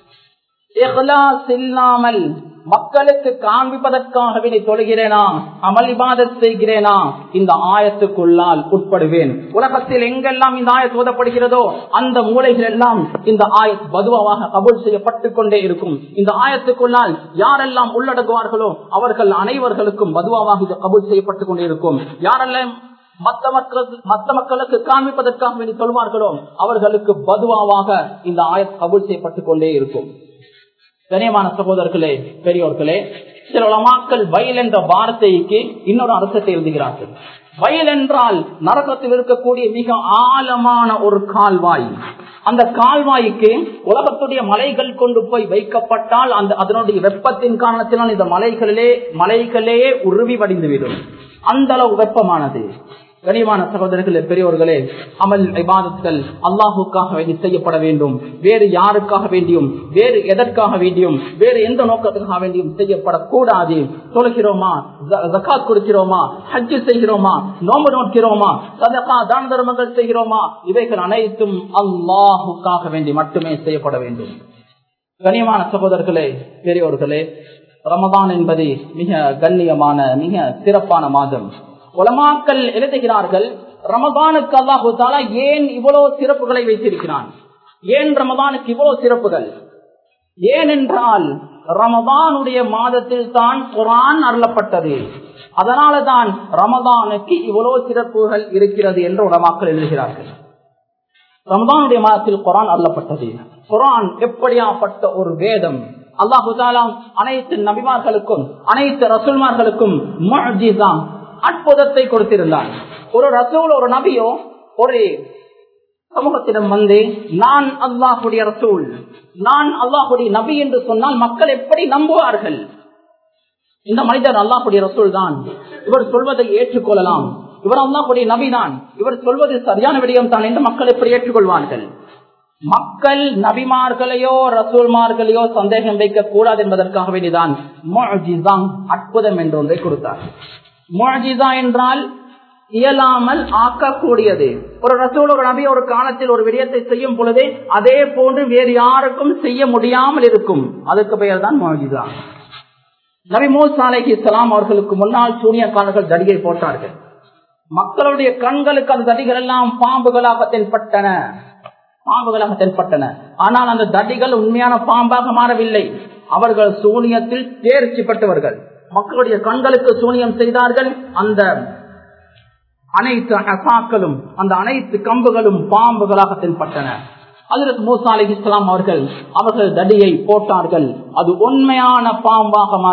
இல்லாமல் மக்களுக்கு காண்பிப்பதற்காக வேண்டி தொழுகிறேனா அமல் இபாதத் செய்கிறேனா இந்த ஆயத்துக்குள்ளால் உட்படுவேன் உலகத்தில் எங்கெல்லாம் இந்த ஆயத் ஓதப்படுகிறதோ அந்த மூலைகள் எல்லாம் இந்த ஆயத் பதுவாக கபூல் செய்யப்பட்டுக் கொண்டே இருக்கும் இந்த ஆயத்துக்குள்ளால் யாரெல்லாம் உள்ளடங்குவார்களோ அவர்கள் அனைவர்களுக்கும் பதுவாக இது கபூல் செய்யப்பட்டுக் கொண்டே இருக்கும் யாரெல்லாம் மத்த மக்களுக்கு மத்த மக்களுக்கு காண்பிப்பதற்காக வேண்டி சொல்வார்களோ அவர்களுக்கு பதுவாக இந்த ஆயத் கபூல் செய்யப்பட்டுக் கொண்டே இருக்கும் கனியமான சகோதரர்களே பெரியோர்களே சில உலமாக்கள் வயல் என்ற வார்த்தைக்கு இன்னொரு அர்த்தத்தை எழுதுகிறார்கள் வயல் என்றால் நரகத்தில் இருக்கக்கூடிய மிக ஆழமான ஒரு கால்வாய் அந்த கால்வாய்க்கு உலகத்துடைய மலைகள் கொண்டு போய் வைக்கப்பட்டால் அந்த அதனுடைய வெப்பத்தின் காரணத்தினால் இந்த மலைகளிலே மலைகளே உருவி வடிந்துவிடும் அந்த அளவு வெப்பமானது கனியமான சகோதரர்களே பெரியோர்களே அமல் இபாதத்கள் அல்லாஹுக்காக வேண்டி செய்யப்பட வேண்டும் வேறு யாருக்காக வேண்டியும் வேறு எதற்காக வேண்டியும் வேறு எந்த நோக்கத்துக்காக வேண்டியும் செய்யப்படக்கூடாது தொழுகிறோமா ஜக்காத் கொடுக்கிறோமா ஹஜ்ஜு செய்கிறோமா நோம்பு நோக்கிறோமா சதகா தான தர்மங்கள் செய்கிறோமா இவைகள் அனைத்தும் அல்லாஹுக்காக வேண்டி மட்டுமே செய்யப்பட வேண்டும் கனியமான சகோதரர்களே பெரியோர்களே ரமதான் என்பது மிக கண்ணியமான மிக சிறப்பான மாதம் உலமாக்கள் எழுதுகிறார்கள் ரமதானுக்கு அல்லாஹு தாலா ஏன் இவ்வளவு சிறப்புகளை வைத்திருக்கிறான் ஏன் ரமதானுக்கு இவ்வளவு சிறப்புகள் ஏனென்றால் ரமதானுடைய மாதத்தில் தான் குரான் அருளப்பட்டது அதனால தான் ரமதானுக்கு இவ்வளவு சிறப்புகள் இருக்கிறது என்று உலமாக்கள் எழுதுகிறார்கள் ரமதானுடைய மாதத்தில் குரான் அருளப்பட்டது குரான் எப்படியாப்பட்ட ஒரு வேதம் அல்லாஹு அனைத்து நபிமார்களுக்கும் அனைத்து ரசூல்மார்களுக்கும் அற்புதத்தை கொடுத்திருந்தான் ஒரு ரசூல் ஒரு நபியோ ஒரு சமூகத்திடம் வந்து நான் அல்லாஹுடைய ரசூல் நான் அல்லாஹுடைய நபி என்று சொன்னால் மக்கள் எப்படி நம்புவார்கள் இந்த மனிதர் அல்லாஹுடைய ரசூல் தான் இவர் சொல்வதை ஏற்றுக்கொள்ளலாம் இவர் அல்லாஹுடைய நபிதான் இவர் சொல்வது சரியான விடயம் தான் என்று மக்கள் எப்படி ஏற்றுக்கொள்வார்கள் மக்கள் நபிமார்களையோ ரசூல்மார்களையோ சந்தேகம் வைக்க கூடாது என்பதற்காக வேண்டிதான் அற்புதம் என்று ஒன்றை கொடுத்தார் முழஜிதா என்றால் இயலாமல் ஆக்கக்கூடியது ஒரு ரசூல் ஒரு நபி ஒரு காலத்தில் ஒரு விடயத்தை செய்யும் பொழுதே அதே போன்று வேறு யாருக்கும் செய்ய முடியாமல் இருக்கும் அதுக்கு பெயர் தான் முழஜிதா நபி மூசா அலைஹி இஸ்லாம் அவர்களுக்கு முன்னால் சூனியக்காரர்கள் தடியை போட்டார்கள் மக்களுடைய கண்களுக்கு அந்த தடிகள் எல்லாம் பாம்புகளாக தென்பட்டன பாம்புகளாக தென்பட்டன ஆனால் அந்த தடிகள் உண்மையான பாம்பாக மாறவில்லை அவர்கள் சூனியத்தில் தேர்ச்சி பெற்றவர்கள் மக்களுடைய கண்களுக்கு சூனியம் செய்தார்கள் அந்த அனைத்து அசாக்களும் அந்த அனைத்து கம்புகளும் பாம்புகளாக தென்பட்டன அதற்கு மூசா அலி இஸ்லாம் அவர்கள் அவர்கள் தடியை போட்டார்கள் அது உண்மையான பாம்பாக மாறி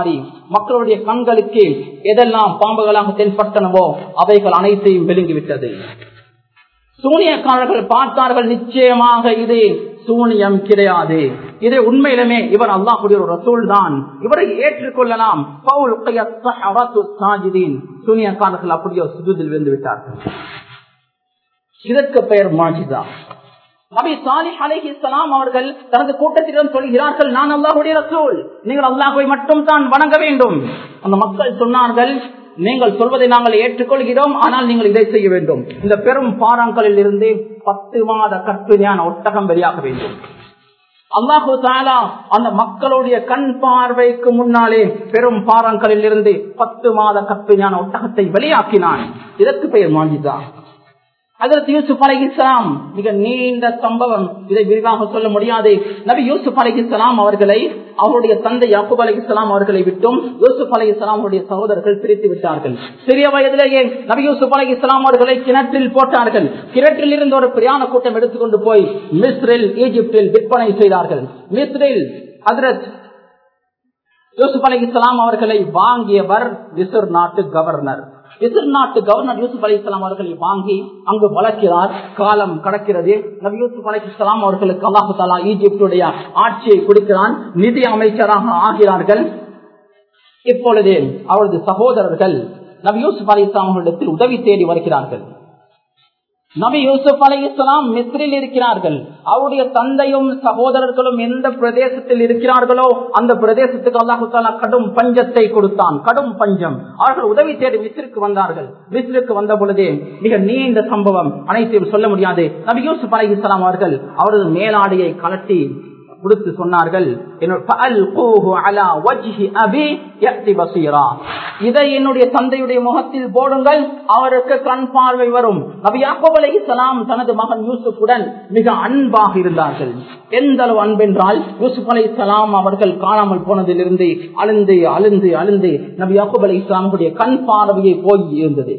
மக்களுடைய கண்களுக்கு எதெல்லாம் பாம்புகளாக தென்பட்டனவோ அவைகள் அனைத்தையும் விழுங்கிவிட்டது சூனியக்காரர்கள் பார்த்தார்கள் நிச்சயமாக இது சூனியம் கிடையாது இது உண்மையிலுமே இவர் அல்லாஹுடைய ஒரு ரசூல் தான் இவரை ஏற்றுக்கொள்ளலாம் பவுல் சூனியக்காரர்கள் அப்படியே சுஜூதில் விழுந்து விட்டார்கள் இதற்கு பெயர் மாஜிதா நபி சாலி அலைஹிஸ்லாம் அவர்கள் தனது கூட்டத்திடம் சொல்கிறார்கள் நான் அல்லாஹுடைய ரசூல் நீங்கள் அல்லாஹுவை மட்டும் தான் வணங்க வேண்டும் அந்த மக்கள் சொன்னார்கள் நீங்கள் சொல்வதை நாங்கள் ஏற்றுக்கொள்கிறோம் ஆனால் நீங்கள் இதை செய்ய வேண்டும் இந்த பெரும் பாறாங்களில் இருந்து பத்து மாத கற்பிஞான ஒட்டகம் வெளியாக வேண்டும் அல்லாஹு தாலா அந்த மக்களுடைய கண் பார்வைக்கு முன்னாலே பெரும் பாறாங்களில் இருந்து பத்து மாத கற்பிஞான ஒட்டகத்தை வெளியாக்கினான் இதற்கு பெயர் மாஞ்சிதான் அதற்கு யூசுப் அலி இஸ்லாம் மிக நீண்ட சம்பவம் இதை விரிவாக சொல்ல முடியாது நபி யூசுப் அலி இஸ்லாம் அவர்களை அவருடைய தந்தை யாக்குப் அலி இஸ்லாம் அவர்களை விட்டும் யூசுப் அலி இஸ்லாம் அவருடைய சகோதரர்கள் பிரித்து விட்டார்கள் சிறிய வயதிலேயே நபி யூசுப் அலி இஸ்லாம் அவர்களை கிணற்றில் போட்டார்கள் கிணற்றில் இருந்து ஒரு பிரயாண கூட்டம் எடுத்துக்கொண்டு போய் மிஸ்ரில் ஈஜிப்டில் விற்பனை செய்தார்கள் மிஸ்ரில் ஹதரத் யூசுப் அலி இஸ்லாம் அவர்களை வாங்கியவர் மிஸ்ர் நாட்டு கவர்னர் எதிர் நாட்டு கவர்னர் யூசுப் அலி இஸ்லாம் அவர்களை வாங்கி அங்கு வளர்க்கிறார் காலம் கடக்கிறது நபி யூசுப் அலி இஸ்லாம் அவர்களுக்கு அல்லாஹு தாலா ஈஜிப்டுடைய ஆட்சியை கொடுக்கிறான் நிதி அமைச்சராக ஆகிறார்கள் இப்பொழுது அவரது சகோதரர்கள் நபி யூசுப் அலி இஸ்லாம் அவர்களிடத்தில் உதவி தேடி வருகிறார்கள் நபி யூசுப் அலி இஸ்லாம் மிஸ்ரில் இருக்கிறார்கள் அவருடைய தந்தையும் சகோதரர்களும் எந்த பிரதேசத்தில் இருக்கிறார்களோ அந்த பிரதேசத்துக்கு அல்லாஹு தாலா கடும் பஞ்சத்தை கொடுத்தான் கடும் பஞ்சம் அவர்கள் உதவி தேடி மிஸ்ருக்கு வந்தார்கள் மிஸ்ருக்கு வந்த பொழுதே மிக நீண்ட சம்பவம் அனைத்தையும் சொல்ல முடியாது நபி யூசுப் அலி இஸ்லாம் அவர்கள் அவரது மேலாடையை கலட்டி கொடுத்து சொன்னார்கள் இதை என்னுடைய தந்தையுடைய முகத்தில் போடுங்கள் அவருக்கு கண் பார்வை வரும் நபி யாக்கோப் அலைஹிஸ்ஸலாம் தனது மகன் யூசுப்புடன் மிக அன்பாக இருந்தார்கள் எந்த அளவு அன்பென்றால் யூசுப் அலைஹிஸ்ஸலாம் அவர்கள் காணாமல் போனதிலிருந்து அழுந்து அழுந்து அழுந்து நபி யாக்கோப் அலைஹிஸ்ஸலாமுடைய கண் பார்வையை போய் இருந்தது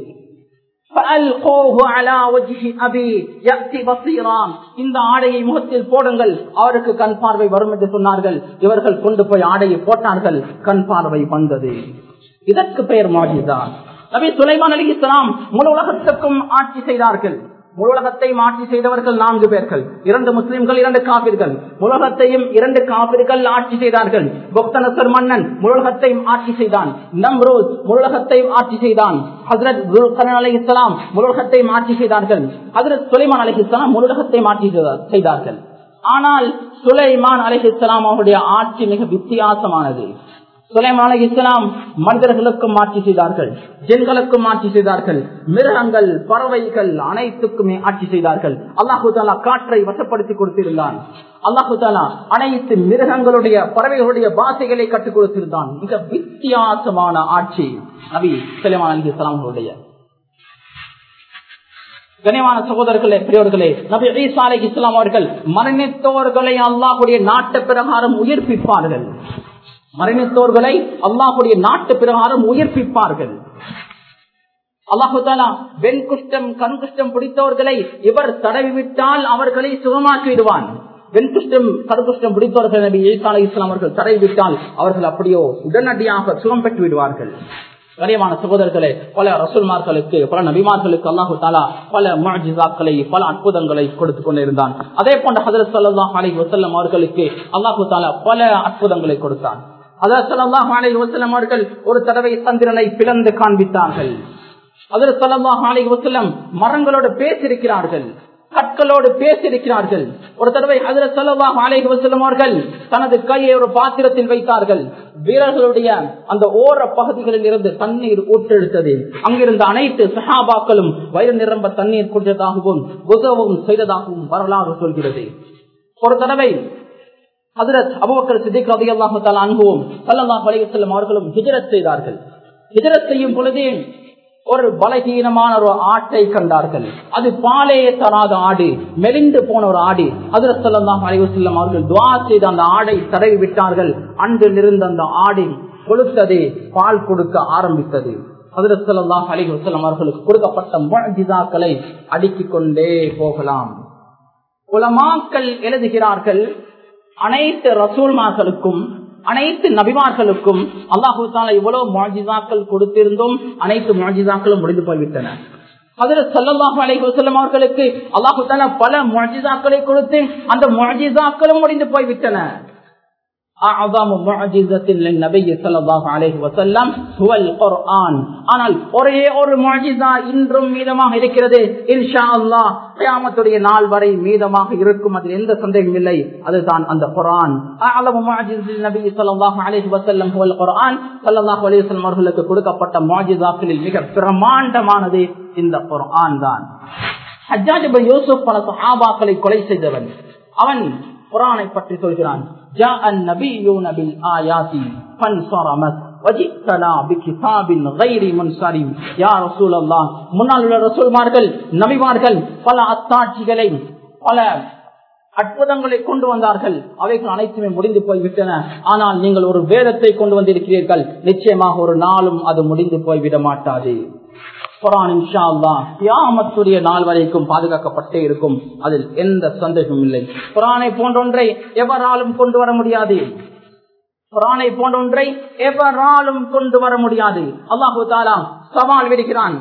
இந்த ஆடையை முகத்தில் போடுங்கள் அவருக்கு கண் பார்வை வரும் என்று சொன்னார்கள் இவர்கள் கொண்டு போய் ஆடையை போட்டார்கள் கண் பார்வை வந்தது இதற்கு பெயர் மாஜிதான் நபி சுலைமான் அலி இஸ்லாம் முழு உலகத்துக்கும் ஆட்சி செய்தார்கள் உலகத்தையும் ஆட்சி செய்தவர்கள் நான்கு பேர்கள் இரண்டு முஸ்லிம்கள் இரண்டு காபிர்கள் உலகத்தையும் இரண்டு காபிர்கள் ஆட்சி செய்தார்கள் பொக்தனசர் மன்னன் முழுலகத்தையும் ஆட்சி செய்தான் நம்ரோஸ் முழுலகத்தையும் ஆட்சி செய்தான் ஹசரத் அலி இஸ்லாம் முழுலகத்தையும் ஆட்சி செய்தார்கள் ஹசரத் சுலைமான் அலி இஸ்லாம் முழுலகத்தையும் ஆட்சி செய்தார்கள் ஆனால் சுலைமான் அலி இஸ்லாம் அவருடைய ஆட்சி மிக வித்தியாசமானது சுலைமான் அலி இஸ்லாம் மனிதர்களுக்கும் ஆட்சி செய்தார்கள் ஜென்களுக்கும் ஆட்சி செய்தார்கள் மிருகங்கள் பறவைகள் அனைத்துக்குமே ஆட்சி செய்தார்கள் அல்லாஹு தாலா காற்றை வசப்படுத்தி கொடுத்திருந்தான் அல்லாஹு தாலா அனைத்து மிருகங்களுடைய பறவைகளுடைய பாசைகளை கற்றுக் கொடுத்திருந்தான் மிக வித்தியாசமான ஆட்சி நபி சுலைமான் அலி இஸ்லாமுடைய கனிவான சகோதரர்களே பெரியவர்களே நபி ஈசா அலி இஸ்லாம் அவர்கள் மரணித்தோர்களை அல்லாஹுடைய நாட்டு பிரகாரம் உயிர்ப்பிப்பார்கள் மரணித்தோர்களை அல்லாஹுடைய நாட்டு பிரகாரம் உயிர்ப்பிப்பார்கள் அல்லாஹு தாலா வெண் குஷ்டம் கண் குஷ்டம் பிடித்தவர்களை இவர் தடவிவிட்டால் அவர்களை சுகமாக்கி விடுவான் வெண் குஷ்டம் கருகுஷ்டம் பிடித்தவர்கள் நபி ஈசா அலி இஸ்லாம் அவர்கள் தடவிவிட்டால் அவர்கள் அப்படியோ உடனடியாக சுகம் பெற்று விடுவார்கள் கனியமான சகோதரர்களே பல ரசூல்மார்களுக்கு பல நபிமார்களுக்கு அல்லாஹு தாலா பல மாஜிசாக்களை பல அற்புதங்களை கொடுத்து கொண்டிருந்தான் அதே போன்ற ஹதரத் சல்லாஹ் அலி வசல்லம் அவர்களுக்கு அல்லாஹு தாலா பல அற்புதங்களை கொடுத்தான் ஹதரத் சல்லாஹ் அலி வசல்லம் அவர்கள் ஒரு தடவை சந்திரனை பிளந்து காண்பித்தார்கள் ஹதரத் சல்லாஹ் அலி வசல்லம் மரங்களோடு பேசியிருக்கிறார்கள் கற்களோடு பேசியிருக்கிறார்கள் ஒரு தடவை ஹதரத் சல்லாஹ் அலைஹி வஸல்லம் அவர்கள் தனது கையை ஒரு பாத்திரத்தில் வைத்தார்கள் வீரர்களுடைய அந்த ஓர பகுதிகளில் இருந்து தண்ணீர் ஊற்றெடுத்தது அங்கிருந்த அனைத்து சஹாபாக்களும் வயிறு நிரம்ப தண்ணீர் குடித்ததாகவும் உதவும் செய்ததாகவும் வரலாறு சொல்கிறது ஒரு தடவை ஹதரத் அபுபக்கர் சித்திக் ரதி அல்லாஹு தாலா அன்புவும் சல்லல்லாஹ் அலைஹி வஸல்லம் அவர்களும் ஹிஜ்ரத் செய்தார்கள் ஹிஜ்ரத் செய்யும் பொழுதே ஒரு பலகீனமான ஒரு ஆட்டை கண்டார்கள் அது பாலையே தராத ஆடு மெலிந்து போன ஒரு ஆடு அதிரசல்லாம் அலைவசல்லம் அவர்கள் துவா செய்து அந்த ஆடை தடவி விட்டார்கள் அன்றில் இருந்த அந்த ஆடை கொளுத்தது பால் கொடுக்க ஆரம்பித்தது அதிரசல்லாம் அலைவசல்லம் அவர்களுக்கு கொடுக்கப்பட்ட முழஜிதாக்களை அடுக்கிக் கொண்டே போகலாம் உலமாக்கள் எழுதுகிறார்கள் அனைத்து ரசூல்மார்களுக்கும் அனைத்து நபிமார்களுக்கும் அல்லாஹு தாலா இவ்வளவு மாஜிதாக்கள் கொடுத்திருந்தும் அனைத்து மாஜிதாக்களும் முடிந்து போய்விட்டன அதில் சல்லாஹு அலைஹி வஸல்லம் அவர்களுக்கு அல்லாஹு தாலா பல முஜிசாக்களை கொடுத்து அந்த முஜிசாக்களும் முடிந்து போய்விட்டன ஆனால் ஒரே ஒரு முஜிசா இன்றும் மீதமாக இருக்கிறது இன்ஷா அல்லா கியாமத்துடைய நாள் வரை மீதமாக இருக்கும் அதில் எந்த சந்தேகம் இல்லை அதுதான் அந்த குரான் அவர்களுக்கு கொடுக்கப்பட்ட மாஜிதாக்களில் மிக பிரமாண்டமானது இந்த குரான் தான் ஹஜ்ஜாஜ் யூசுப் பல சஹாபாக்களை கொலை செய்தவன் அவன் குரானை பற்றி சொல்கிறான் நபிமார்கள் பல அத்தாட்சிகளை பல அற்புதங்களை கொண்டு வந்தார்கள் அவைகள் அனைத்துமே முடிந்து போய்விட்டன ஆனால் நீங்கள் ஒரு வேதத்தை கொண்டு வந்திருக்கிறீர்கள் நிச்சயமாக ஒரு நாளும் அது முடிந்து போய்விட மாட்டாது குரான் இன்ஷா அல்லா கியாமத்துடைய நாள் வரைக்கும் பாதுகாக்கப்பட்டே இருக்கும் அதில் எந்த சந்தேகமும் இல்லை குரானை போன்றொன்றை எவராலும் கொண்டு வர முடியாது குரானை போன்றொன்றை எவராலும் கொண்டு வர முடியாது அல்லாஹு தாலா சவால் விடுகிறான்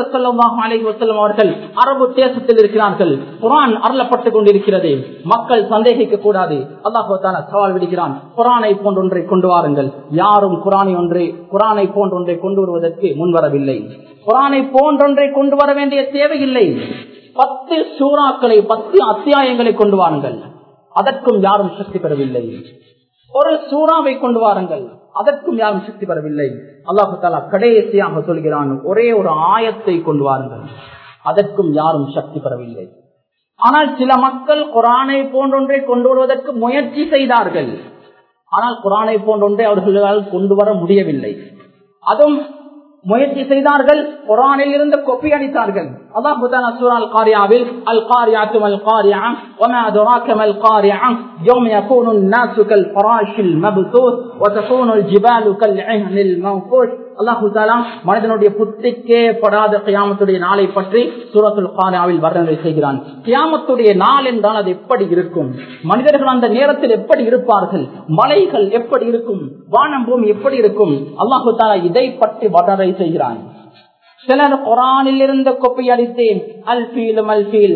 அவர்கள் அரபு தேசத்தில் இருக்கிறார்கள் குரான் அருளப்பட்டுக் கொண்டிருக்கிறது மக்கள் சந்தேகிக்க கூடாது அல்லாஹு தாலா சவால் விடுகிறான் குரானை போன்றொன்றை கொண்டு வாருங்கள் யாரும் குரானை ஒன்றை குரானை போன்றொன்றை கொண்டு வருவதற்கு முன்வரவில்லை குரானை போன்றொன்றை கொண்டு வர வேண்டிய தேவையில்லை பத்து சூறாக்களை பத்து அத்தியாயங்களை கொண்டு வாருங்கள் அதற்கும் யாரும் சக்தி பெறவில்லை ஒரு சூறாவை கொண்டு வாருங்கள் அதற்கும் யாரும் சக்தி பெறவில்லை அல்லாஹு தாலா கடைசியாக சொல்கிறான் ஒரே ஒரு ஆயத்தை கொண்டு வாருங்கள் அதற்கும் யாரும் சக்தி பெறவில்லை ஆனால் சில மக்கள் குரானை போன்றொன்றை கொண்டு வருவதற்கு முயற்சி செய்தார்கள் ஆனால் குரானை போன்றொன்றை அவர்களால் கொண்டு வர முடியவில்லை அதுவும் முயற்சி செய்தார்கள் குரானில் இருந்து கொப்பி அடித்தார்கள் அல்லாஹ் காரியாவில் அல் காரியாத்தும் அல் காரியா وما أدراك ما القارعة يوم يكون الناس كالفراش المبثوث وتكون الجبال كالعهن المنفوش அல்லாஹு தாலா மனிதனுடைய புத்திக்கே படாத கியாமத்துடைய நாளை பற்றி சூரத்துல் கானாவில் வர்ணனை செய்கிறான் கியாமத்துடைய நாள் என்றால் அது எப்படி இருக்கும் மனிதர்கள் அந்த நேரத்தில் எப்படி இருப்பார்கள் மலைகள் எப்படி இருக்கும் வானம் பூமி எப்படி இருக்கும் அல்லாஹு தாலா இதை பற்றி வர்ணனை செய்கிறான் சிலர் குரானில் இருந்து கொப்பி அடித்தேன் அல்பீலும் அல்பீல்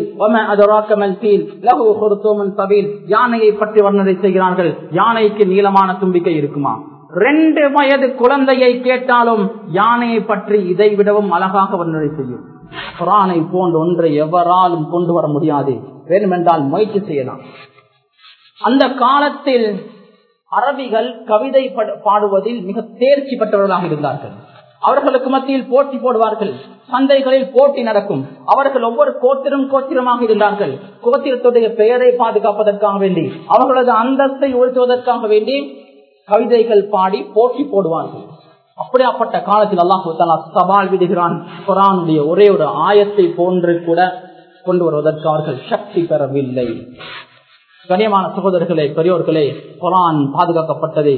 லகு குருத்தோமன் சபீல் யானையை பற்றி வர்ணனை செய்கிறார்கள் யானைக்கு நீளமான தும்பிக்கை இருக்குமா ரெண்டு வயது குழந்தையை கேட்டாலும் யானையை பற்றி இதை விடவும் அழகாக வர்ணனை செய்யும் குரானை போன்ற ஒன்றை எவராலும் கொண்டு வர முடியாது வேண்டுமென்றால் முயற்சி செய்யலாம் அந்த காலத்தில் அரபிகள் கவிதை பாடுவதில் மிக தேர்ச்சி பெற்றவர்களாக இருந்தார்கள் அவர்களுக்கு மத்தியில் போட்டி போடுவார்கள் சந்தைகளில் போட்டி நடக்கும் அவர்கள் ஒவ்வொரு கோத்திரம் கோத்திரமாக இருந்தார்கள் கோத்திரத்துடைய பெயரை பாதுகாப்பதற்காக வேண்டி அவர்களது அந்தஸ்தை உயர்த்துவதற்காக வேண்டி கவிதைகள் பாடி போட்டி போடுவார்கள் அப்படியாப்பட்ட காலத்தில் அல்லாஹு தலா சவால் விடுகிறான் குரானுடைய ஒரே ஒரு ஆயத்தை போன்று கூட கொண்டு வருவதற்கு அவர்கள் சக்தி பெறவில்லை கனியமான சகோதரர்களே பெரியோர்களே குரான் பாதுகாக்கப்பட்டது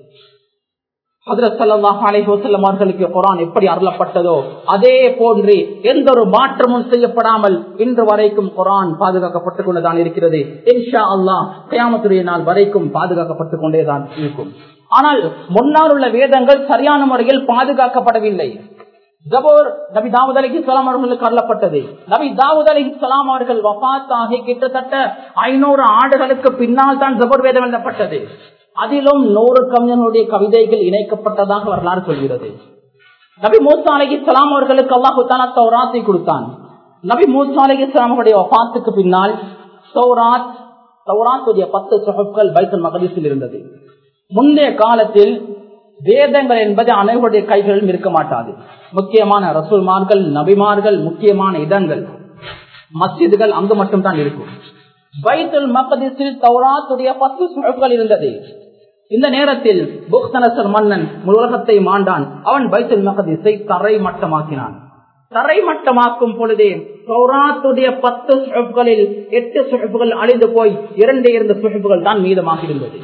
அவர்களுக்கு குரான் எப்படி அருளப்பட்டதோ அதே போன்று எந்த ஒரு மாற்றமும் செய்யப்படாமல் இன்று வரைக்கும் குரான் பாதுகாக்கப்பட்டுக் கொண்டுதான் இருக்கிறது இன்ஷா அல்லா கயாமத்துடைய நாள் வரைக்கும் பாதுகாக்கப்பட்டுக் கொண்டேதான் இருக்கும் ஆனால் முன்னால் உள்ள வேதங்கள் சரியான முறையில் பாதுகாக்கப்படவில்லை ஜபோர் நபி தாவூத் அலி இஸ்லாம் அவர்களுக்கு அருளப்பட்டது நபி தாவூத் அலி இஸ்லாம் அவர்கள் வபாத்தாகி கிட்டத்தட்ட ஐநூறு ஆண்டுகளுக்கு பின்னால் தான் ஜபோர் வேதம் எழுதப்பட்டது அதிலும் நூறு கவிஞனுடைய கவிதைகள் இணைக்கப்பட்டதாக வரலாறு சொல்கிறது நபி மூசா அலி இஸ்லாம் அவர்களுக்கு அல்லாஹு தாலா தௌராத்தை கொடுத்தான் நபி மூசா அலி இஸ்லாம் அவருடைய வபாத்துக்கு பின்னால் சௌராத் சௌராத்துடைய பத்து சொகப்கள் பைத்தல் மகதீஸில் இருந்தது முந்தைய காலத்தில் வேதங்கள் என்பது அனைவருடைய கைகளிலும் இருக்க மாட்டாது முக்கியமான ரசூல்மார்கள் நபிமார்கள் முக்கியமான இடங்கள் மஸ்ஜிதுகள் அங்கு மட்டும் தான் இருக்கும் பைத்துல் மகதிஸில் தௌராத்துடைய பத்து சுழல்கள் இருந்தது இந்த நேரத்தில் புக்தனசர் மன்னன் உலகத்தை மாண்டான் அவன் பைத்துல் மகதிஸை தரை மட்டமாக்கினான் தரை மட்டமாக்கும் பொழுதே சௌராத்துடைய பத்து சுழல்களில் எட்டு சுழல்கள் அழிந்து போய் இரண்டு இருந்த சுழல்கள் தான் மீதமாக இருந்தது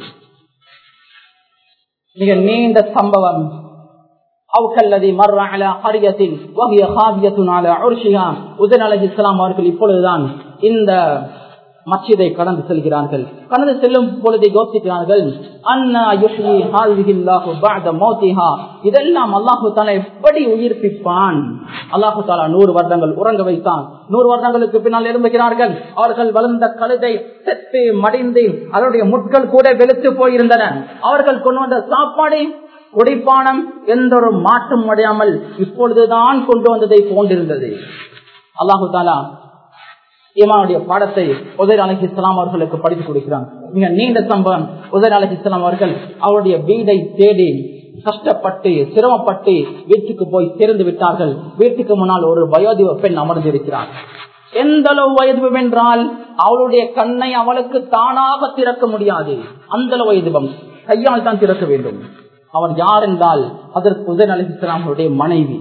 மிக நீண்ட சம்பவம் அவர்கள் இப்பொழுதுதான் இந்த மச்சிதை கடந்து செல்கிறார்கள் கடந்து செல்லும் பொழுது யோசிக்கிறார்கள் அண்ணா யுஹ்யி ஹாதிஹில்லாஹு பஅத மௌத்திஹா இதெல்லாம் அல்லாஹு தாலா எப்படி உயிர்ப்பிப்பான் அல்லாஹு தாலா நூறு வருடங்கள் உறங்க வைத்தான் நூறு வருடங்களுக்கு பின்னால் எழும்புகிறார்கள் அவர்கள் வளர்ந்த கழுதை செத்து மடிந்து அதனுடைய முட்கள் கூட வெளுத்து போயிருந்தன அவர்கள் கொண்டு வந்த சாப்பாடு குடிப்பானம் எந்த ஒரு மாற்றம் அடையாமல் இப்பொழுதுதான் கொண்டு வந்ததை போன்றிருந்தது அல்லாஹு தாலா ஈமானுடைய பாடத்தை உதய அலஹி இஸ்லாம் அவர்களுக்கு படித்துக் கொடுக்கிறான் மிக நீண்ட சம்பவம் உதய அலஹி இஸ்லாம் அவர்கள் அவருடைய வீடை தேடி கஷ்டப்பட்டு சிரமப்பட்டு வீட்டுக்கு போய் சேர்ந்து விட்டார்கள் வீட்டுக்கு முன்னால் ஒரு வயோதிப பெண் அமர்ந்திருக்கிறார் எந்த அளவு வயது என்றால் அவளுடைய கண்ணை அவளுக்கு தானாக திறக்க முடியாது அந்த அளவு வயதுபம் கையால் தான் திறக்க வேண்டும் அவன் யார் என்றால் அதற்கு உதய அலி இஸ்லாமுடைய மனைவி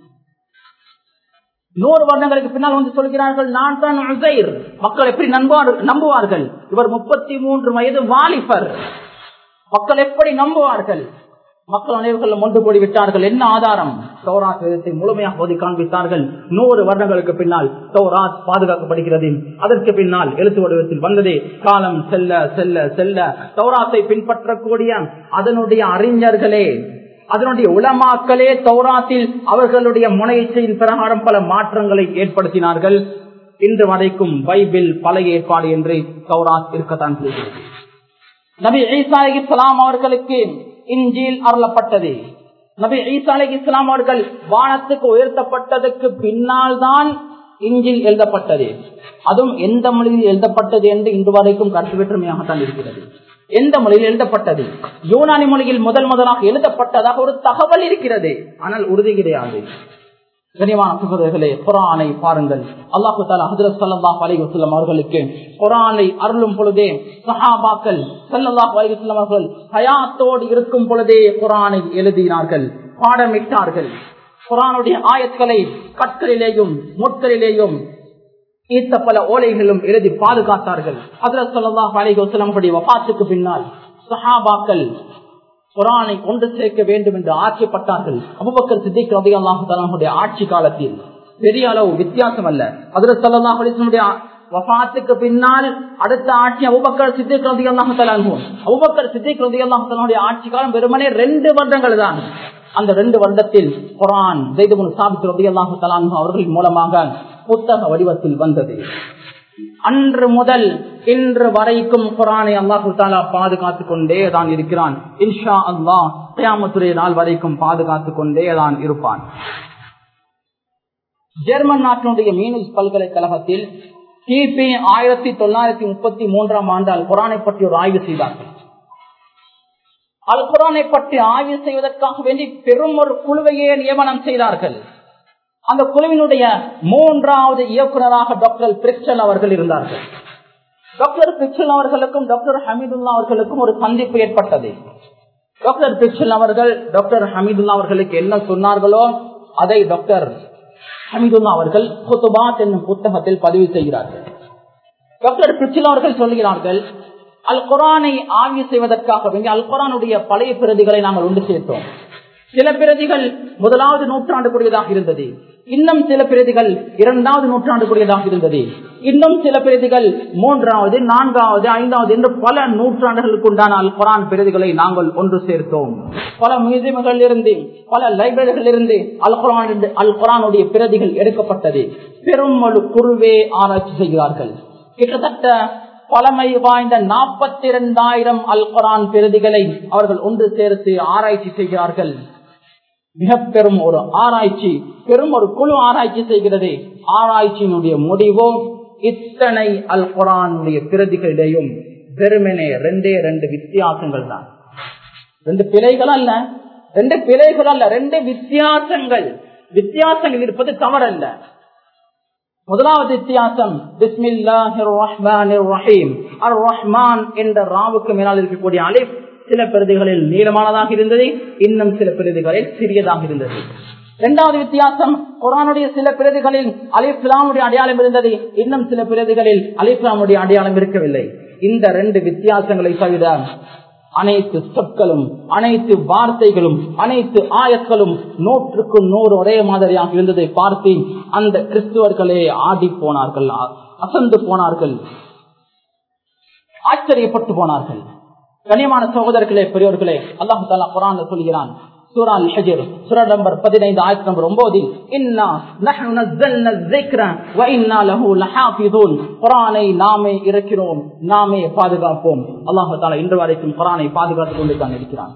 நூறு வருடங்களுக்கு பின்னால் வந்து சொல்கிறார்கள் நான் தான் உசைர் மக்கள் எப்படி நம்புவார்கள் இவர் முப்பத்தி மூன்று வயது வாலிபர் மக்கள் எப்படி நம்புவார்கள் மக்கள் அனைவர்களும் ஒன்று கூடி விட்டார்கள் என்ன ஆதாரம் சௌராத் வேதத்தை முழுமையாக ஓதி காண்பித்தார்கள் நூறு வருடங்களுக்கு பின்னால் சௌராத் பாதுகாக்கப்படுகிறது அதற்கு பின்னால் எழுத்து வடிவத்தில் வந்ததே காலம் செல்ல செல்ல செல்ல சௌராத்தை பின்பற்றக்கூடிய அதனுடைய அறிஞர்களே அதனுடைய உலமாக்களே தௌராத்தில் அவர்களுடைய முனையீச்சையின் பிரகாரம் பல மாற்றங்களை ஏற்படுத்தினார்கள் இன்று வரைக்கும் பைபிள் பழைய ஏற்பாடு என்று தௌராத் இருக்கத்தான் செய்கிறது நபி ஈசா அலி இஸ்லாம் அவர்களுக்கு இஞ்சில் அருளப்பட்டது நபி ஈசா அலி இஸ்லாம் அவர்கள் வானத்துக்கு உயர்த்தப்பட்டதற்கு பின்னால் தான் இஞ்சில் எழுதப்பட்டது அதுவும் எந்த மொழியில் எழுதப்பட்டது என்று இன்று வரைக்கும் கருத்து வேற்றுமையாகத்தான் இருக்கிறது எந்த மொழியில் எழுதப்பட்டது யூனானி மொழியில் முதல் முதலாக எழுதப்பட்டதாக ஒரு தகவல் இருக்கிறது ஆனால் உறுதி கிடையாது கனிவான சகோதரர்களே குரானை பாருங்கள் அல்லாஹு தாலா ஹசரத் சல்லாஹ் அலி வசல்லம் அவர்களுக்கு குரானை அருளும் பொழுதே சஹாபாக்கள் சல்லாஹ் அலி வசல்லம் அவர்கள் ஹயாத்தோடு இருக்கும் பொழுதே குரானை எழுதினார்கள் பாடமிட்டார்கள் குரானுடைய ஆயத்களை கற்களிலேயும் முட்களிலேயும் ஈத்த பல ஓலைகளும் எழுதி பாதுகாத்தார்கள் ஹசரத் சல்லாஹ் அலி வசல்லமுடைய வபாத்துக்கு பின்னால் சஹாபாக்கள் குரானை கொண்டு சேர்க்க வேண்டும் என்று ஆட்சிப்பட்டார்கள் அபுபக்கர் சித்திக் ரவி அல்லாஹுடைய ஆட்சி காலத்தில் பெரிய அளவு வித்தியாசம் அல்ல அதுல சல்லாஹ் அலிஸ்லமுடைய வபாத்துக்கு பின்னால் அடுத்த ஆட்சி அபுபக்கர் சித்திக் ரவி அல்லாஹு தலான்ஹும் அபுபக்கர் சித்திக் ரவி அல்லாஹுடைய ஆட்சி காலம் வெறுமனே ரெண்டு வருடங்கள் தான் அந்த ரெண்டு வருடத்தில் குரான் ஜெய்தமுன் சாபித் ரவி அல்லாஹு தலான்ஹு அவர்கள் மூலமாக புத்தக வடிவத்தில் வந்தது அன்று முதல் இன்று வரைக்கும் குரானை அல்லாஹு தாலா பாதுகாத்துக் கொண்டே தான் இருக்கிறான் இன்ஷா அல்லாஹ் கியாமத்துடைய நாள் வரைக்கும் பாதுகாத்துக் கொண்டே தான் இருப்பான் ஜெர்மன் நாட்டினுடைய மீனஸ் பல்கலைக்கழகத்தில் கிபி ஆயிரத்தி தொள்ளாயிரத்தி முப்பத்தி மூன்றாம் ஆண்டு அல் குரானை பற்றி ஒரு ஆய்வு செய்தார்கள் அல் குரானை பற்றி ஆய்வு செய்வதற்காக வேண்டி பெரும் ஒரு குழுவையே நியமனம் செய்தார்கள் அந்த குழுவினுடைய மூன்றாவது இயக்குநராக டாக்டர் பிரிக்சல் அவர்கள் இருந்தார்கள் டாக்டர் பிரிக்சல் அவர்களுக்கும் டாக்டர் ஹமீதுல்லா அவர்களுக்கும் ஒரு சந்திப்பு ஏற்பட்டது டாக்டர் பிரிக்சல் அவர்கள் டாக்டர் ஹமீதுல்லா அவர்களுக்கு என்ன சொன்னார்களோ அதை டாக்டர் ஹமீதுல்லா அவர்கள் குத்துபாத் என்னும் புத்தகத்தில் பதிவு செய்கிறார்கள் டாக்டர் பிரிக்சல் அவர்கள் சொல்கிறார்கள் அல் குரானை ஆய்வு செய்வதற்காக வேண்டி அல் குரானுடைய பழைய பிரதிகளை நாங்கள் ஒன்று சேர்த்தோம் சில பிரதிகள் முதலாவது நூற்றாண்டு கூடியதாக இருந்தது இன்னும் சில பிரதிகள் இரண்டாவது நூற்றாண்டு கூடியதாக இருந்தது இன்னும் சில பிரதிகள் மூன்றாவது நான்காவது ஐந்தாவது என்று பல நூற்றாண்டுகளுக்கு உண்டான அல் குரான் பிரதிகளை நாங்கள் ஒன்று சேர்த்தோம் பல மியூசியம்கள் இருந்து பல லைப்ரரிகள் இருந்து அல் குரான் அல் குரானுடைய பிரதிகள் எடுக்கப்பட்டது பெரும் ஒரு குருவே ஆராய்ச்சி செய்கிறார்கள் கிட்டத்தட்ட பழமை வாய்ந்த நாற்பத்தி இரண்டாயிரம் அல் குரான் பிரதிகளை அவர்கள் ஒன்று சேர்த்து ஆராய்ச்சி செய்கிறார்கள் மிக பெரும் ஒரு ஆராய்ச்சி பெரும் ஒரு குழு ஆராய்ச்சி செய்கிறது ஆராய்ச்சியினுடைய முடிவோ இத்தனை அல் குரானுடைய பிரதிகளிடையும் வெறுமனே ரெண்டே ரெண்டு வித்தியாசங்கள் தான் ரெண்டு பிழைகள் அல்ல ரெண்டு பிழைகள் அல்ல ரெண்டு வித்தியாசங்கள் வித்தியாசங்கள் இருப்பது தவறல்ல முதலாவது வித்தியாசம் ரஹீம் அர் ரஹ்மான் என்ற ராவுக்கு மேலால் இருக்கக்கூடிய அலிப் சில பிரதிகளில் நீளமானதாக இருந்தது இன்னும் சில பிரதிகளில் சிறியதாக இருந்தது இரண்டாவது வித்தியாசம் குரானுடைய சில பிரதிகளில் அலிப்லாமுடைய அடையாளம் இருந்தது இன்னும் சில பிரதிகளில் அலிப்லாமுடைய அடையாளம் இருக்கவில்லை இந்த ரெண்டு வித்தியாசங்களை தவிர அனைத்து சொற்களும் அனைத்து வார்த்தைகளும் அனைத்து ஆயக்களும் நூற்றுக்கு நூறு ஒரே மாதிரியாக இருந்ததை பார்த்து அந்த கிறிஸ்துவர்களே ஆடி போனார்கள் அசந்து போனார்கள் ஆச்சரியப்பட்டு போனார்கள் கனியமான சகோதரர்களே பெரியோர்களே அல்லாஹு தாலா குரான் சொல்கிறான் சூரா ஹஜர் சூரா நம்பர் பதினைந்து ஆயிரத்தி நம்பர் ஒன்பதில் இன்னா நஹ்னு நஸ்ஸல்னா الذِّكْرَ وَإِنَّا لَهُ لَحَافِظُونَ குர்ஆனை நாமே இறக்கிறோம் நாமே பாதுகாப்போம் அல்லாஹ் தஆலா இன்று வரைக்கும் குர்ஆனை பாதுகாத்துக் கொண்டு தான் இருக்கிறான்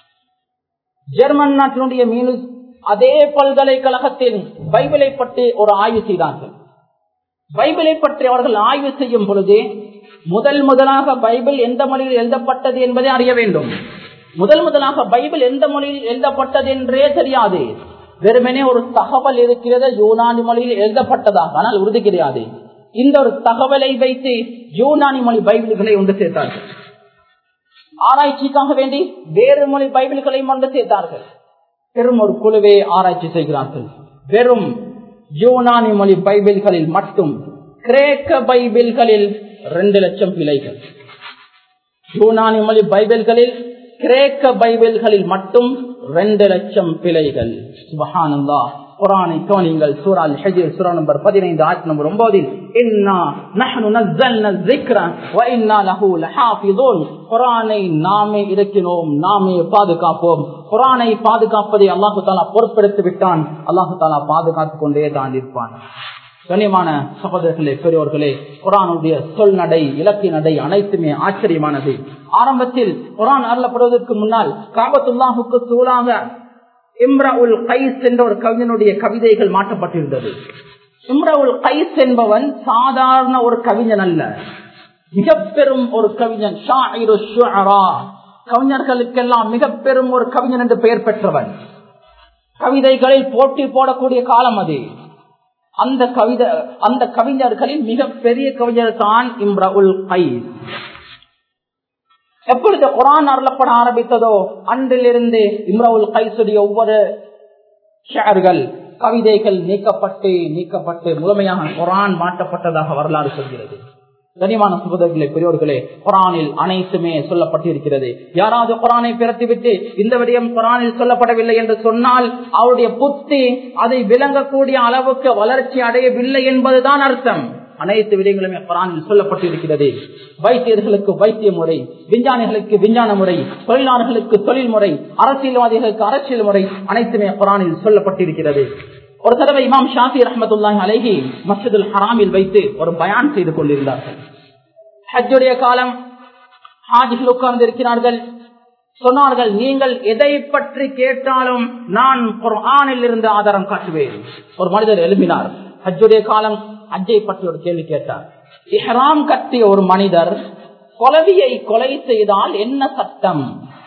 ஜெர்மன் நாட்டினுடைய மீனு அதே பல்கலைக்கழகத்தில் பைபிளை பற்றி ஒரு ஆய்வு செய்தார்கள் பைபிளை பற்றி அவர்கள் ஆய்வு செய்யும் பொழுது முதல் முதலாக பைபிள் எந்த மொழியில் எழுதப்பட்டது என்பதை அறிய வேண்டும் முதல் முதலாக பைபிள் எந்த மொழியில் எழுதப்பட்டது என்றே தெரியாது வெறுமனே ஒரு தகவல் இருக்கிறது யூனானி மொழியில் எழுதப்பட்டதாக ஆனால் உறுதி கிடையாது இந்த ஒரு தகவலை வைத்து யூனானி மொழி பைபிள்களை ஒன்று சேர்த்தார்கள் ஆராய்ச்சிக்காக வேண்டி வேறு மொழி பைபிள்களையும் ஒன்று சேர்த்தார்கள் பெரும் ஒரு குழுவே ஆராய்ச்சி செய்கிறார்கள் வெறும் யூனானி மொழி பைபிள்களில் மட்டும் கிரேக்க பைபிள்களில் ரெண்டு லட்சம் பிழைகள் யூனானி மொழி பைபிள்களில் கிரேக்க பைபிள்களில் மட்டும் ரெண்டு லட்சம் பிழைகள் சுபஹானந்தா குரானை கவனிங்கள் சூரால் ஹஜிர் சூரா நம்பர் பதினைந்து ஆயிரத்தி நம்பர் ஒன்பதில் இன்னா நஹ்னு நஸ்ஸல்னா الذِّكْرَ وَإِنَّا لَهُ لَحَافِظُونَ குரானை நாமே இருக்கிறோம் நாமே பாதுகாப்போம் குரானை பாதுகாப்பதை அல்லாஹு தாலா பொறுப்பெடுத்து விட்டான் அல்லாஹு தாலா பாதுகாத்துக் கொண்டே தான் இருப்பான் கண்ணியமான சகோதரர்களே பெரியோர்களே குரானுடைய சொல் நடை இலக்கிய நடை அனைத்துமே ஆச்சரியமானது ஆரம்பத்தில் குரான் அருளப்படுவதற்கு முன்னால் காபத்துல்லாஹுக்கு சூழாக இம்ரா உல் கைஸ் என்ற ஒரு கவிஞனுடைய கவிதைகள் மாற்றப்பட்டிருந்தது இம்ரா உல் கைஸ் என்பவன் சாதாரண ஒரு கவிஞன் அல்ல மிக பெரும் ஒரு கவிஞன் ஷாயிரு ஷுஅரா. கவிஞர்களுக்கெல்லாம் மிக பெரும் ஒரு கவிஞன் என்று பெயர் பெற்றவன் கவிதைகளில் போட்டி போடக்கூடிய காலம் அது அந்த கவிதை அந்த கவிஞர்களில் மிக பெரிய கவிஞர் தான் இம்ரா உல் கைஸ் எப்பொழுது குரான் அருளப்பட ஆரம்பித்ததோ அன்றிலிருந்து இம்ரவுல் கைசுடைய ஒவ்வொரு ஷேர்கள் கவிதைகள் நீக்கப்பட்டு நீக்கப்பட்டு முழுமையாக குரான் மாற்றப்பட்டதாக வரலாறு சொல்கிறது கனிமான சுபதர்களே பெரியோர்களே குரானில் அனைத்துமே சொல்லப்பட்டிருக்கிறது யாராவது குரானை பிறத்திவிட்டு இந்த விடயம் குரானில் சொல்லப்படவில்லை என்று சொன்னால் அவருடைய புத்தி அதை விளங்கக்கூடிய அளவுக்கு வளர்ச்சி அடையவில்லை என்பதுதான் அர்த்தம் அனைத்து விடயங்களுமே குரானில் சொல்லப்பட்டிருக்கிறது வைத்தியர்களுக்கு வைத்திய முறை விஞ்ஞானிகளுக்கு விஞ்ஞான முறை தொழிலாளர்களுக்கு தொழில் முறை அரசியல்வாதிகளுக்கு அரசியல் முறை அனைத்துமே குரானில் சொல்லப்பட்டிருக்கிறது ஒரு தடவை இமாம் ஷாஃபி ரஹமத்துல்லாஹி அலைஹி மஸ்ஜிதுல் ஹராமில் வைத்து ஒரு பயான் செய்து கொண்டிருந்தார்கள் ஹஜ்ஜுடைய காலம் ஹாஜிகள் உட்கார்ந்து இருக்கிறார்கள் சொன்னார்கள் நீங்கள் எதை பற்றி கேட்டாலும் நான் குர்ஆனில் இருந்து ஆதாரம் காட்டுவேன் ஒரு மனிதர் எழுப்பினார் ஹஜ்ஜுடைய காலம் ஹஜ்ஜை பற்றி ஒரு கேள்வி கேட்டார் இஹ்ராம் கட்டிய ஒரு மனிதர் கொலவியை கொலை செய்தால் என்ன சட்டம்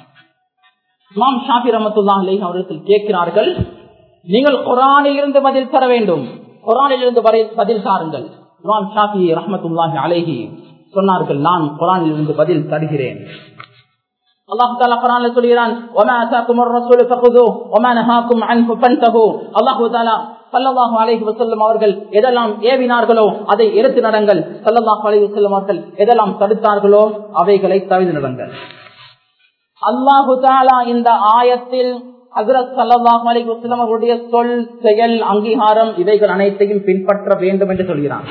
இமாம் ஷாஃபி ரமத்துல்லா அலை அவர்கள் கேட்கிறார்கள் நீங்கள் குரானில் இருந்து பதில் தர வேண்டும் குரானில் இருந்து பதில் தாருங்கள் இமாம் ஷாஃபி ரஹமத்துல்லாஹி அலைஹி சொன்னார்கள் நான் குரானில் இருந்து பதில் தருகிறேன் அல்லாஹ் தாலா குரான்ல சொல்கிறான் وما اتاكم الرسول فخذوه وما نهاكم عنه فانتهوا அல்லாஹ் தாலா சல்லல்லாஹு அலைஹி வஸல்லம் அவர்கள் எதெல்லாம் ஏவினார்களோ அதை எடுத்து நடங்கள் சல்லல்லாஹு அலைஹி வஸல்லம் அவர்கள் எதெல்லாம் தடுத்தார்களோ அவைகளை தவிர்த்து நடங்கள் அல்லாஹு தாலா இந்த ஆயத்தில் ஹசரத் சல்லாஹ் அலி வஸ்லம் அவருடைய சொல் செயல் அங்கீகாரம் இவைகள் அனைத்தையும் பின்பற்ற வேண்டும் என்று சொல்கிறான்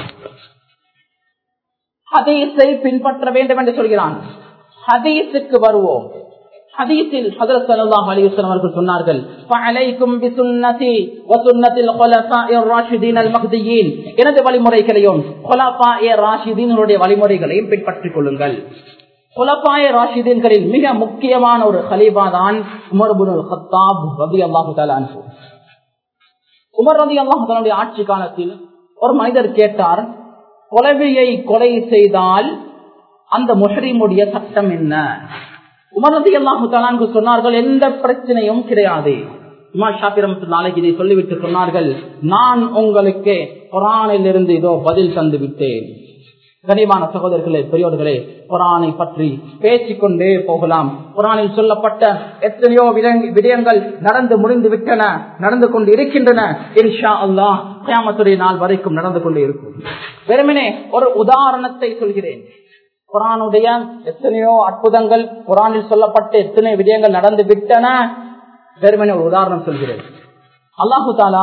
ஹதீஸை பின்பற்ற வேண்டும் என்று சொல்கிறான் ஹதீஸுக்கு வருவோம் ஹதீஸில் ஹஜரத் ஸல்லல்லாஹு அலைஹி வஸல்லம் அவர்கள் சொன்னார்கள் ஃபஅலைக்கும் பிசுன்னதி வ சுன்னத்தில் குலஃபாஇர் ராஷிதீன் அல் மஹ்தியீன் எனது வழிமுறைகளையும் குலஃபாஇர் ராஷிதீனுடைய வழிமுறைகளையும் பின்பற்றிக் கொள்ளுங்கள் குலப்பாய ராஷிதீன்களில் மிக முக்கியமான ஒரு ஹலீபா தான் உமர் புனுல் ஹத்தாப் ரபி அல்லாஹு அன்பு உமர் ரபி அல்லாஹு ஆட்சி காலத்தில் ஒரு மனிதர் கேட்டார் கொலவியை கொலை செய்தால் அந்த முஹரிமுடைய சட்டம் என்ன உமர் ரபி அல்லாஹு தலான்கு சொன்னார்கள் எந்த பிரச்சனையும் கிடையாது இமா ஷாபிரம் நாளைக்கு இதை சொல்லிவிட்டு சொன்னார்கள் நான் உங்களுக்கு குரானில் இருந்து இதோ பதில் தந்து விட்டேன் கனிமான சகோதரர்களே பெரியோர்களே குரானை பற்றி பேசிக்கொண்டே போகலாம் குரானில் சொல்லப்பட்ட எத்தனையோ விடயங்கள் நடந்து முடிந்து விட்டன நடந்து கொண்டு இருக்கின்றன இன்ஷா அல்லாஹ் கியாமத்துடைய நாள் வரைக்கும் நடந்து கொண்டு இருக்கும் வெறுமனே ஒரு உதாரணத்தை சொல்கிறேன் குரானுடைய எத்தனையோ அற்புதங்கள் குரானில் சொல்லப்பட்ட எத்தனை விடயங்கள் நடந்து விட்டன வெறுமனே ஒரு உதாரணம் சொல்கிறேன் அல்லாஹு தாலா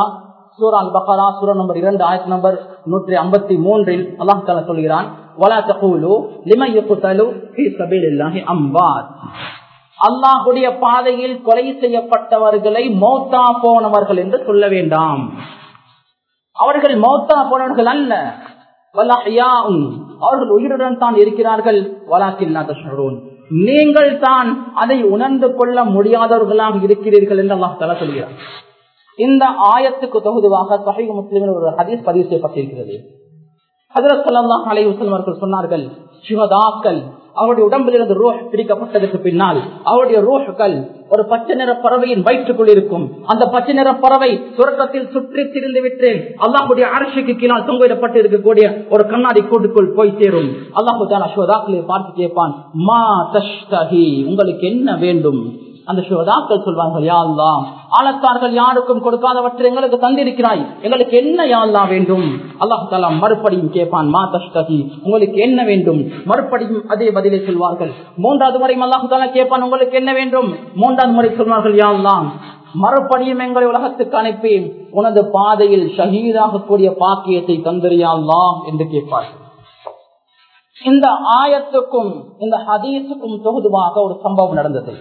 சூரா அல் பக்கரா சூரா நம்பர் இரண்டு ஆயிரத்தி நம்பர் நூற்றி ஐம்பத்தி மூன்றில் அல்லாஹ் தாலா சொல்கிறான் வலா தகூலு லிமன் யுக்தலு ஃபீ சபீலில்லாஹி அம்வாத் அல்லாஹுடைய பாதையில் கொலை செய்யப்பட்டவர்களை மௌத்தா போனவர்கள் என்று சொல்ல வேண்டாம் அவர்கள் மௌத்தா போனவர்கள் அல்ல வல்லாஹியாஉன். அவர்கள் உயிருடன் தான் இருக்கிறார்கள் வலாக்கில்லா தஷ்ஹரூன். நீங்கள் தான் அதை உணர்ந்து கொள்ள முடியாதவர்களாக இருக்கிறீர்கள் என்று அல்லாஹ் தலா சொல்கிறார் இந்த ஆயத்துக்கு தொகுதுவாக சஹீஹ் முஸ்லிமில் ஒரு ஹதீஸ் பதிவு செய்யப்பட்டிருக்கிறது ஹஜரத் ஸல்லல்லாஹு அலைஹி வஸல்லம் அவர்கள் சொன்னார்கள் சுஹதாக்கள் அவருடைய உடம்பில் இருந்து ரூஹ் பிரிக்கப்பட்டதற்கு பின்னால் அவருடைய ரூஹ்கள் ஒரு பச்சை நிற பறவையின் வயிற்றுக்குள் இருக்கும் அந்த பச்சை நிற பறவை சுரக்கத்தில் சுற்றி திரிந்து விட்டு அல்லாஹுடைய அரசுக்கு கீழால் தொங்கிடப்பட்டு இருக்கக்கூடிய ஒரு கண்ணாடி கூட்டுக்குள் போய் சேரும் அல்லாஹு தாலா சுஹதாக்களை பார்த்து கேட்பான் மா தஷ்தஹி உங்களுக்கு என்ன வேண்டும் அந்த சுகதாக்கள் சொல்வார்கள் யா அல்லா ஆளத்தார்கள் யாருக்கும் கொடுக்காதவற்றை எங்களுக்கு தந்திருக்கிறாய் எங்களுக்கு என்ன யா அல்லா வேண்டும் அல்லாஹு தாலா மறுபடியும் கேட்பான் மா தஷ்டகி உங்களுக்கு என்ன வேண்டும் மறுபடியும் அதே பதிலை சொல்வார்கள் மூன்றாவது முறையும் அல்லாஹு தாலா கேட்பான் உங்களுக்கு என்ன வேண்டும் மூன்றாவது முறை சொல்வார்கள் யா அல்லா மறுபடியும் எங்களை உலகத்துக்கு அனுப்பி உனது பாதையில் ஷஹீதாக கூடிய பாக்கியத்தை தந்திரியா அல்லா என்று கேட்பார்கள் இந்த ஆயத்துக்கும் இந்த ஹதீஸுக்கும் தொகுதுவாக ஒரு சம்பவம் நடந்தது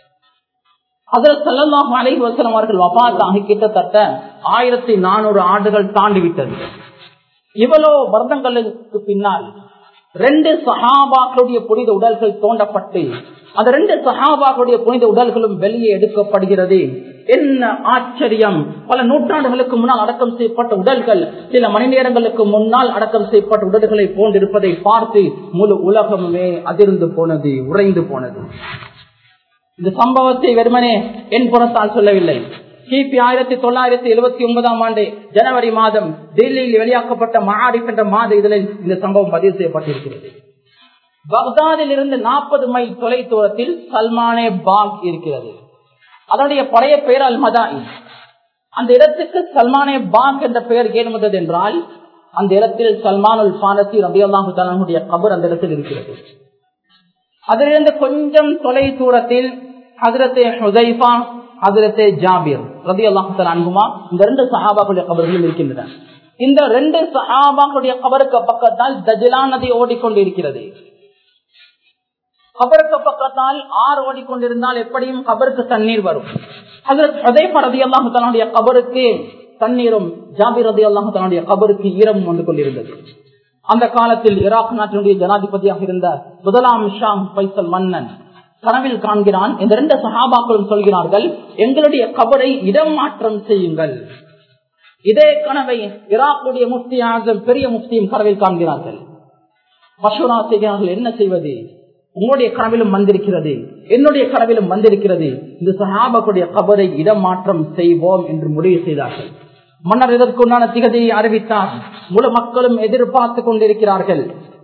அதில் செல்லலாம் அலைஹி வசனம் அவர்கள் வபாத்தாக கிட்டத்தட்ட ஆயிரத்தி நானூறு ஆண்டுகள் தாண்டி விட்டது இவ்வளோ வருடங்களுக்கு பின்னால் ரெண்டு சஹாபாக்களுடைய புனித உடல்கள் தோண்டப்பட்டு அந்த ரெண்டு சஹாபாக்களுடைய புனித உடல்களும் வெளியே எடுக்கப்படுகிறது என்ன ஆச்சரியம் பல நூற்றாண்டுகளுக்கு முன்னால் அடக்கம் செய்யப்பட்ட உடல்கள் சில மணி நேரங்களுக்கு முன்னால் அடக்கம் செய்யப்பட்ட உடல்களை போன்றிருப்பதை பார்த்து முழு உலகமுமே அதிர்ந்து போனது உறைந்து போனது இந்த சம்பவத்தை வெறுமனே என் புறத்தால் சொல்லவில்லை கிபி ஆயிரத்தி தொள்ளாயிரத்தி எழுபத்தி ஒன்பதாம் ஆண்டு ஜனவரி மாதம் டெல்லியில் வெளியாக்கப்பட்ட மகாரிப் என்ற மாத இதழில் இந்த சம்பவம் பதிவு செய்யப்பட்டிருக்கிறது பக்தாதில் இருந்து நாற்பது மைல் தொலை தூரத்தில் சல்மானே பாக் இருக்கிறது அதனுடைய பழைய பெயர் அல் மதாய் அந்த இடத்துக்கு சல்மானே பாக் என்ற பெயர் ஏன் வந்தது என்றால் அந்த இடத்தில் சல்மானுல் பாரசி ரபியல்லாஹு தலானுடைய கபர் அந்த இடத்தில் இருக்கிறது அதிலிருந்து கொஞ்சம் தொலை தூரத்தில் ஹசரத்தே ஹுதைஃபா ஹசரத்தே ஜாபீர் ரதி அல்லாஹு அன்புமா இந்த ரெண்டு சஹாபாக்களுடைய கபர்களும் இருக்கின்றன இந்த ரெண்டு சஹாபாக்களுடைய கபருக்கு பக்கத்தால் தஜிலா நதி ஓடிக்கொண்டிருக்கிறது கபருக்கு பக்கத்தால் ஆறு ஓடிக்கொண்டிருந்தால் எப்படியும் கபருக்கு தண்ணீர் வரும் ஹசரத் ஹுதைஃபா ரதி அல்லாஹு தலானுடைய கபருக்கு தண்ணீரும் ஜாபீர் ரதி அல்லாஹு தலானுடைய கபருக்கு ஈரமும் வந்து கொண்டிருந்தது அந்த காலத்தில் ஈராக் நாட்டினுடைய ஜனாதிபதியாக இருந்த முதலாம் ஷாம் பைசல் மன்னன் கனவில் காண்கிறான் இந்த ரெண்டு சகாபாக்களும் சொல்கிறார்கள் எங்களுடைய கபரை இடம் மாற்றம் செய்யுங்கள் இதே கனவை ஈராக்குடைய முஃப்தி ஆசம் பெரிய முஃப்தியும் கனவில் காண்கிறார்கள் மஷூரா செய்கிறார்கள் என்ன செய்வது உங்களுடைய கனவிலும் வந்திருக்கிறது என்னுடைய கனவிலும் வந்திருக்கிறது இந்த சஹாபாக்களுடைய கபரை இடம் மாற்றம் செய்வோம் என்று முடிவு செய்தார்கள் மன்னர் இதற்குண்டான திகதியை அறிவித்தார் முழு மக்களும் எதிர்பார்த்து கொண்டிருக்கிறார்கள்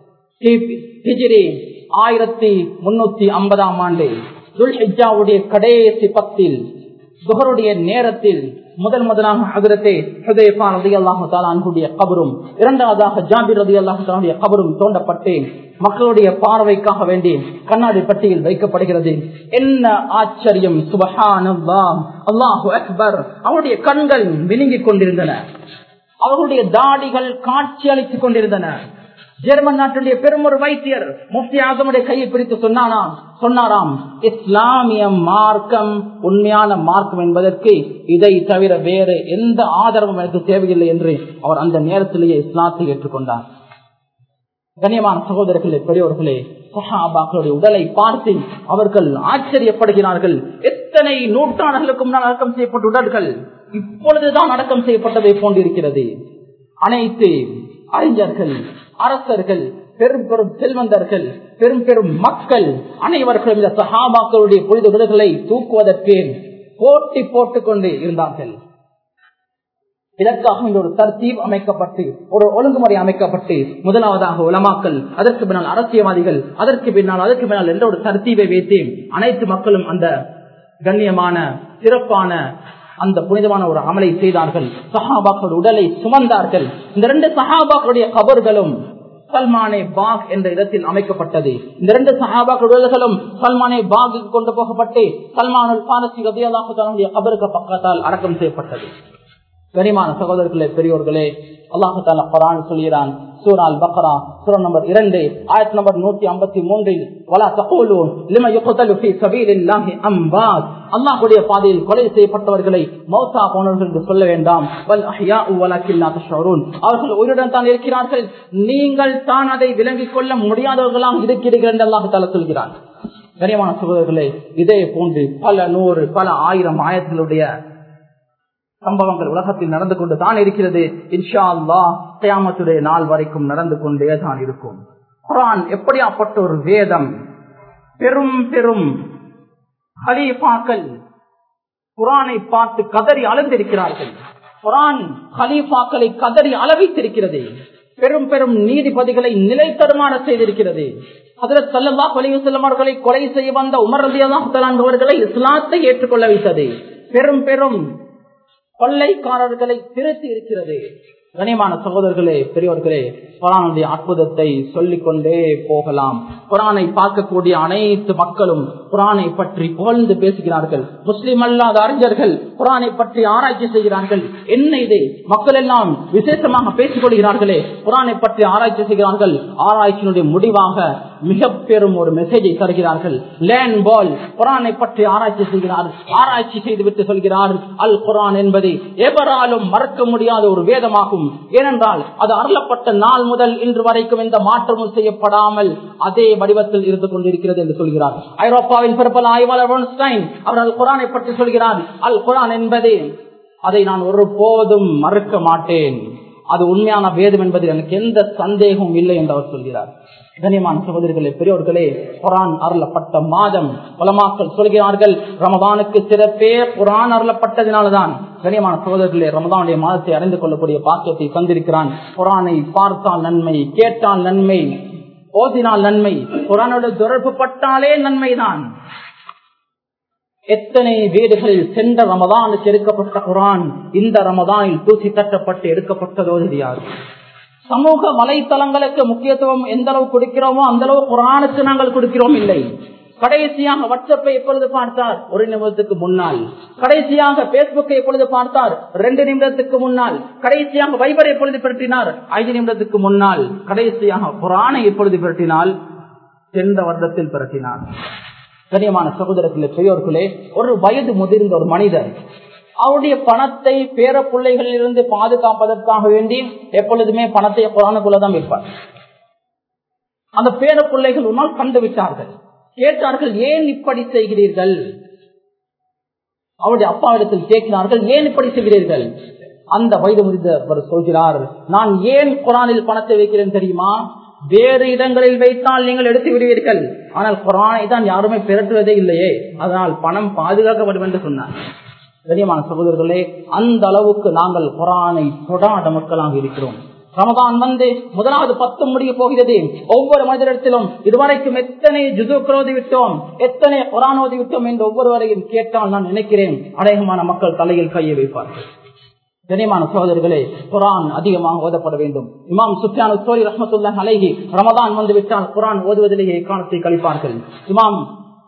ஆயிரத்தி முன்னூத்தி ஐம்பதாம் ஆண்டு துல்ஹிஜாவுடைய கடைசி பத்தில் துகருடைய நேரத்தில் முதல் முதலாக ஹதரத்தே ஹுதைஃபா ரலியல்லாஹு தஆலா அன்ஹுடைய கபரும் இரண்டாவதாக ஜாபிர் ரலியல்லாஹு தஆலாவுடைய கபரும் தோண்டப்பட்டு மக்களுடைய பார்வைக்காக வேண்டி கண்ணாடி பட்டியில் வைக்கப்படுகிறது என்ன ஆச்சரியம் சுபஹானல்லாஹ் அல்லாஹு அக்பர் அவருடைய கண்கள் விழுங்கிக் கொண்டிருந்தன அவர்களுடைய தாடிகள் காட்சி அளித்துக் கொண்டிருந்தன ஜெர்மன் நாட்டுடைய பெரும் ஒரு வைத்தியர் முஃப்தி ஆசமுடைய கையை பிரித்து சொன்னாராம் சொன்னாராம் இஸ்லாமிய மார்க்கம் உண்மையான மார்க்கம் என்பதற்கு இதை தவிர வேறு எந்த ஆதரவும் எனக்கு தேவையில்லை என்று அவர் அந்த நேரத்திலேயே இஸ்லாத்தை ஏற்றுக்கொண்டார் கண்ணியமான சகோதரர்களே பெரியவர்களே சஹாபாக்களுடைய உடலை பார்த்து அவர்கள் ஆச்சரியப்படுகிறார்கள் எத்தனை நூற்றாண்டுகளுக்கு முன்னால் அடக்கம் செய்யப்பட்ட உடல்கள் இப்பொழுதுதான் அடக்கம் செய்யப்பட்டதை போன்றிருக்கிறது அனைத்து அறிஞர்கள் அரசர்கள் பெரும் பெரும் செல்வந்தர்கள் பெரும் பெரும் மக்கள் அனைவர்களும் இந்த சஹாபாக்களுடைய புனித உடல்களை தூக்குவதற்கு போட்டி போட்டுக் கொண்டு இருந்தார்கள் இதற்காக இந்த ஒரு தர்த்தீப் அமைக்கப்பட்டு ஒரு ஒழுங்குமுறை அமைக்கப்பட்டு முதலாவதாக உலமாக்கல் அதற்கு பின்னால் அரசியல்வாதிகள் அதற்கு பின்னால் அதற்கு பின்னால் என்ற ஒரு தர்த்தீபை வைத்து அனைத்து மக்களும் அந்த கண்ணியமான சிறப்பான அந்த புனிதமான ஒரு அமலை செய்தார்கள் சஹாபாக்கள் உடலை சுமந்தார்கள் இந்த ரெண்டு சஹாபாக்களுடைய கபர்களும் சல்மானே பாக் என்ற இடத்தில் அமைக்கப்பட்டது இந்த ரெண்டு சஹாபாக்கள் உடல்களும் சல்மானே பாக் கொண்டு போகப்பட்டு சல்மானுல் பாரசி ரதியல்லாஹுடைய கபருக்கு பக்கத்தால் அடக்கம் செய்யப்பட்டது கனிமான சகோதரர்களே பெரியோர்களே அல்லாஹு தாலா குரான் சொல்கிறான் சூரால் பக்ரா சூரா நம்பர் இரண்டு ஆயிரத்தி நம்பர் நூத்தி ஐம்பத்தி மூன்றில் வலா தகோலு லிம யுக்தலு ஃபீ சபீலில்லாஹி அம்பாத் அல்லாஹ்வுடைய பாதையில் கொலை செய்யப்பட்டவர்களை மௌத்தா போனவர்கள் என்று சொல்ல வேண்டாம் வல் அஹ்யாஉ வலக்கின் லா தஷ்உரூன் அவர்கள் உயிருடன் தான் இருக்கிறார்கள் நீங்கள் தான் அதை விளங்கிக் கொள்ள முடியாதவர்களாம் இருக்கிறீர்கள் என்று அல்லாஹ் தாலா சொல்கிறான் கனியமான சகோதரர்களே இதே போன்று பல நூறு பல ஆயிரம் ஆயிரங்களுடைய சம்பவங்கள் உலகத்தில் நடந்து கொண்டு தான் இருக்கிறது இன்ஷா அல்லா கயாமத்துடைய நாள் வரைக்கும் நடந்து கொண்டே தான் இருக்கும் குரான் எப்படியாப்பட்ட ஒரு வேதம் பெரும் பெரும் ஹலீஃபாக்கள் குரானை பார்த்து கதறி அளந்திருக்கிறார்கள் குரான் ஹலீஃபாக்களை கதறி அளவித்திருக்கிறது பெரும் பெரும் நீதிபதிகளை நிலை தருமாற செய்திருக்கிறது அதில் சல்லல்லா கொலைவு செல்லும் அவர்களை கொலை செய்ய வந்த உமர் ரதியெல்லாம் அவர்களை இஸ்லாத்தை ஏற்றுக்கொள்ள வைத்தது பெரும் பெரும் கொள்ளைக்காரர்களை திருத்தி இருக்கிறது கனியமான சகோதரர்களே பெரியவர்களே குரானுடைய அற்புதத்தை சொல்லிக் கொண்டே போகலாம் குரானை பார்க்கக்கூடிய அனைத்து மக்களும் குரானை பற்றி புகழ்ந்து பேசுகிறார்கள் முஸ்லிம் அல்லாத அறிஞர்கள் குரானை பற்றி ஆராய்ச்சி செய்கிறார்கள் என்ன இது மக்கள் எல்லாம் விசேஷமாக பேசிக் கொள்கிறார்களே குரானை பற்றி ஆராய்ச்சி செய்கிறார்கள் ஆராய்ச்சியினுடைய முடிவாக மிக பெரும் ஒரு மெசேஜை தருகிறார்கள் லேன் பால் குரானை பற்றி ஆராய்ச்சி செய்கிறார் ஆராய்ச்சி செய்துவிட்டு சொல்கிறார் அல் குரான் என்பது எவராலும் மறக்க முடியாத ஒரு வேதமாகும் ஏனென்றால் அது அருளப்பட்ட நாள் முதல் இன்று வரைக்கும் எந்த மாற்றமும் செய்யப்படாமல் அதே வடிவத்தில் இருந்து கொண்டிருக்கிறது என்று சொல்கிறார் ஐரோப்பாவின் பிறப்பல் ஆய்வாளர் அவர் அல் குரானை பற்றி சொல்கிறார் அல் குரான் என்பது அதை நான் ஒருபோதும் மறுக்க மாட்டேன் அது உண்மையான வேதம் என்பதில் எனக்கு எந்த சந்தேகமும் இல்லை என்று அவர் சொல்கிறார் கனியமான சகோதரிகளே பெரியோர்களே குரான் அருளப்பட்ட மாதம் பலமாக்கள் சொல்கிறார்கள் ரமதானுக்கு சிறப்பே குரான் அருளப்பட்டதினால்தான் கனியமான சகோதரர்களே ரமதானுடைய மாதத்தை அறிந்து கொள்ளக்கூடிய பாக்கியத்தை தந்திருக்கிறான் குரானை பார்த்தால் நன்மை கேட்டால் நன்மை ஓதினால் நன்மை குரானோட தொடர்பு பட்டாலே நன்மைதான் எத்தனை வீடுகளில் சென்ற ரமதானுக்கு எடுக்கப்பட்ட குரான் இந்த ரமதானில் தூசி தட்டப்பட்டு எடுக்கப்பட்டதோ தெரியாது சமூக வலைத்தளங்களுக்கு முக்கியத்துவம் எந்த அளவு கொடுக்கிறோமோ அந்த அளவு குரானுக்கு நாங்கள் கொடுக்கிறோம் இல்லை கடைசியாக வாட்ஸ்அப்பை எப்பொழுது பார்த்தார் ஒரு நிமிடத்துக்கு முன்னால் கடைசியாக பேஸ்புக்கை எப்பொழுது பார்த்தார் ரெண்டு நிமிடத்துக்கு முன்னால் கடைசியாக வைபர் எப்பொழுது பிரட்டினார் ஐந்து நிமிடத்துக்கு முன்னால் கடைசியாக குரானை எப்பொழுது பிரட்டினால் சென்ற வருடத்தில் பிரட்டினார் கனியமான சகோதரர்களே பெரியோர்களே ஒரு வயது முதிர்ந்த ஒரு மனிதர் அவருடைய பணத்தை பேர பிள்ளைகளில் இருந்து பாதுகாப்பதற்காக வேண்டி எப்பொழுதுமே பணத்தை குரானுக்குள்ளதான் வைப்பார் அந்த பேர பிள்ளைகள் ஒரு நாள் கண்டு விட்டார்கள் கேட்டார்கள் ஏன் இப்படி செய்கிறீர்கள் அவருடைய அப்பாவிடத்தில் கேட்கிறார்கள் ஏன் இப்படி செய்கிறீர்கள் அந்த வயது முதிர்ந்தவர் சொல்கிறார் நான் ஏன் குரானில் பணத்தை வைக்கிறேன் தெரியுமா வேறு இடங்களில் வைத்தால் நீங்கள் எடுத்து விடுவீர்கள் ஆனால் குரானை தான் யாருமே பிறட்டுவதே இல்லையே அதனால் பணம் பாதுகாக்கப்படும் என்று சொன்னார் கனியமான சகோதரர்களே அந்த அளவுக்கு நாங்கள் குரானை தொடாத மக்களாக இருக்கிறோம் ரமதான் வந்து முதலாவது பத்து முடிய போகிறது ஒவ்வொரு மனிதரிடத்திலும் இதுவரைக்கும் எத்தனை ஜுதுக்கள் ஓதி விட்டோம் எத்தனை குரான் ஓதி விட்டோம் என்று ஒவ்வொருவரையும் கேட்டால் நான் நினைக்கிறேன் அநேகமான மக்கள் தலையில் கையை வைப்பார்கள் கனியமான சகோதரர்களே குரான் அதிகமாக ஓதப்பட வேண்டும் இமாம் சுஃபியான் சோரி ரஹமத்துல்லா அலைகி ரமதான் வந்து விட்டால் குரான் ஓதுவதிலேயே காலத்தை கழிப்பார்கள் இமாம்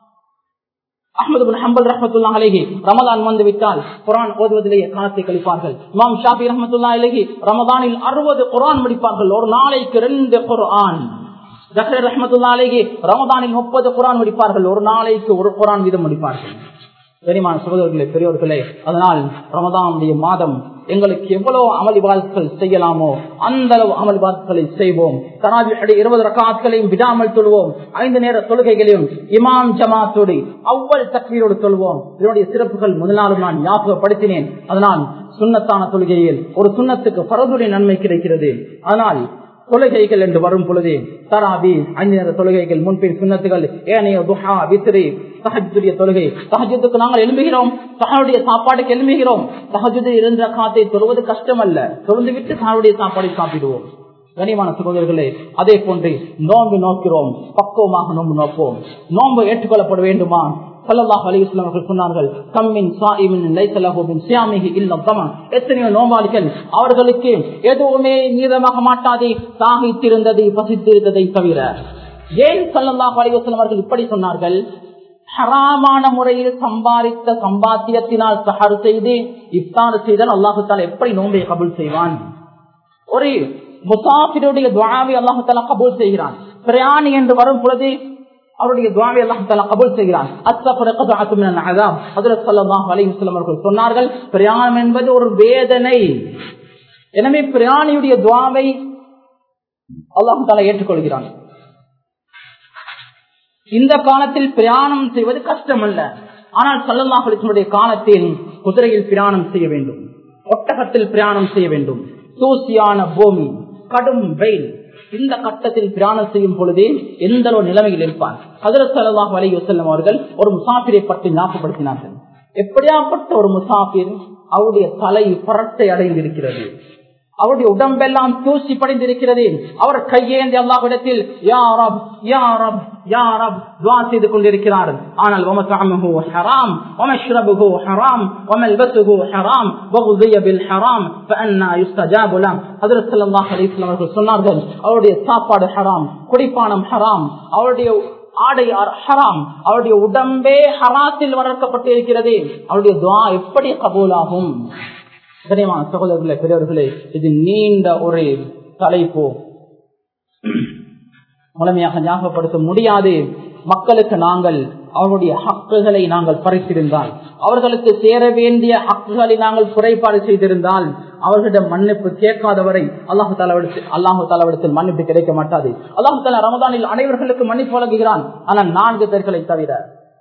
அஹமது பின் ஹம்பல் ரஹமத்துல்லா அலைகி ரமதான் வந்து விட்டால் குரான் ஓதுவதிலேயே காலத்தை கழிப்பார்கள் இமாம் ஷாபி ரஹமத்துல்லா அலைகி ரமதானில் அறுபது குரான் முடிப்பார்கள் ஒரு நாளைக்கு ரெண்டு குரான் ஜஹர் ரஹமத்துல்லா அலைகி ரமதானில் முப்பது குரான் முடிப்பார்கள் ஒரு நாளைக்கு ஒரு குரான் வீதம் முடிப்பார்கள் பெரியமான சகோதரர்களே பெரியோர்களே அதனால் ரமதானுடைய மாதம் எங்களுக்கு எவ்வளவு அமளிவாழ்கள் செய்யலாமோ அந்த அளவு அமளிவாழ்களை செய்வோம் தனாதி இருபது ரகாத்களையும் விடாமல் தொழுவோம் ஐந்து நேர தொழுகைகளையும் இமாம் ஜமாத்தோடு அவ்வளவு தக்வீரோடு தொழுவோம் இதனுடைய சிறப்புகள் முதலாலும் நான் ஞாபகப்படுத்தினேன் அதனால் சுண்ணத்தான தொழுகையில் ஒரு சுண்ணத்துக்கு பரதுடைய நன்மை கிடைக்கிறது ஆனால் தொழுகைகள் என்று வரும் பொழுது தராபி அஞ்சு நேர தொழுகைகள் முன்பின் சுண்ணத்துகள் ஏனைய துஹா வித்ரி சஹஜுடைய தொழுகை சஹஜத்துக்கு நாங்கள் எழும்புகிறோம் சஹனுடைய சாப்பாடுக்கு எழும்புகிறோம் சஹஜுடைய இருந்த காத்தை தொழுவது கஷ்டம் அல்ல தொழுந்து விட்டு சஹனுடைய சாப்பாடை சாப்பிடுவோம் கனிமான சகோதரர்களே அதே போன்று நோன்பு நோக்கிறோம் பக்குவமாக நோன்பு நோப்போம் நோன்பு ஏற்றுக்கொள்ளப்பட வேண்டுமா சல்லல்லாஹ் அலிஸ்லாம் அவர்கள் சொன்னார்கள் கம்மின் சாயிமின் லைசலஹுமின் சியாமிகி இல்லம் தமன் எத்தனையோ நோம்பாளிகள் அவர்களுக்கு எதுவுமே நீதமாக மாட்டாதே தாகித்திருந்ததை பசித்திருந்ததை தவிர ஏன் சல்லல்லாஹ் அலிவசலம் அவர்கள் இப்படி சொன்னார்கள் ஹராமான முறையில் சம்பாதித்த சம்பாத்தியத்தினால் சஹர் செய்து இஃப்தார் செய்தால் அல்லாஹுத்தால எப்படி நோன்பை கபுல் செய்வான் ஒரு முசாஃபிருடைய துவாவை அல்லாஹுத்தாலா கபூல் செய்கிறான் பிரயாணி என்று வரும் பொழுது அவருடைய துவாவை அல்லாஹால கபூல் செய்கிறான் அவர்கள் சொன்னார்கள் பிரயாணம் என்பது ஒரு வேதனை எனவே பிரயாணியுடைய துவாவை அல்லாஹால ஏற்றுக்கொள்கிறான் இந்த காலத்தில் பிரயாணம் செய்வது கஷ்டம் அல்ல ஆனால் சல்லல்லாஹுடைய காலத்தில் குதிரையில் பிரயாணம் செய்ய வேண்டும் ஒட்டகத்தில் பிரயாணம் செய்ய வேண்டும் தூசியான பூமி கடும் வெயில் இந்த கட்டத்தில் பிரயாணம் செய்யும் பொழுதே எந்த ஒரு நிலைமையில் இருப்பார் ஹதரத் சல்லாஹ் அலி வசல்லம் அவர்கள் ஒரு முசாஃபிரை பற்றி ஞாபகப்படுத்தினார்கள் எப்படியாப்பட்ட ஒரு முசாஃபிர் அவருடைய தலை பரட்டை அடைந்திருக்கிறது அவருடைய உடம்பெல்லாம் தூசி படைந்திருக்கிறது அவர் கையேந்தி அல்லாஹிடத்தில் யாரப் யாரப் யாரப் துவா செய்து கொண்டிருக்கிறார் ஆனால் வமத்அமுஹு ஹராம் வமஷ்ரபுஹு ஹராம் வமல்பசுஹு ஹராம் வகுதிய பில் ஹராம் ஃபஅன்னா யுஸ்தஜாபு லஹ் ஹஜ்ரத் ஸல்லல்லாஹு அலைஹி வஸல்லம் அவர்கள் சொன்னார்கள் அவருடைய சாப்பாடு ஹராம் குடிப்பானம் ஹராம் அவருடைய ஆடை ஹராம் அவருடைய உடம்பே ஹராத்தில் வளர்க்கப்பட்டிருக்கிறது அவருடைய துவா எப்படி கபூலாகும் கனியமான சகோதரர்களே பெரியவர்களே இது நீண்ட ஒரு தலைப்பு முழுமையாக ஞாபகப்படுத்த முடியாது மக்களுக்கு நாங்கள் அவருடைய ஹக்குகளை நாங்கள் பறித்திருந்தால் அவர்களுக்கு சேர வேண்டிய ஹக்குகளை நாங்கள் குறைபாடு செய்திருந்தால் அவர்களிடம் மன்னிப்பு கேட்காதவரை அல்லாஹு தாலாவிடத்தில் அல்லாஹு தாலாவிடத்தில் மன்னிப்பு கிடைக்க மாட்டாது அல்லாஹு தாலா ரமதானில் அனைவர்களுக்கு மன்னிப்பு வழங்குகிறான் ஆனால் நான்கு பேர்களை தவிர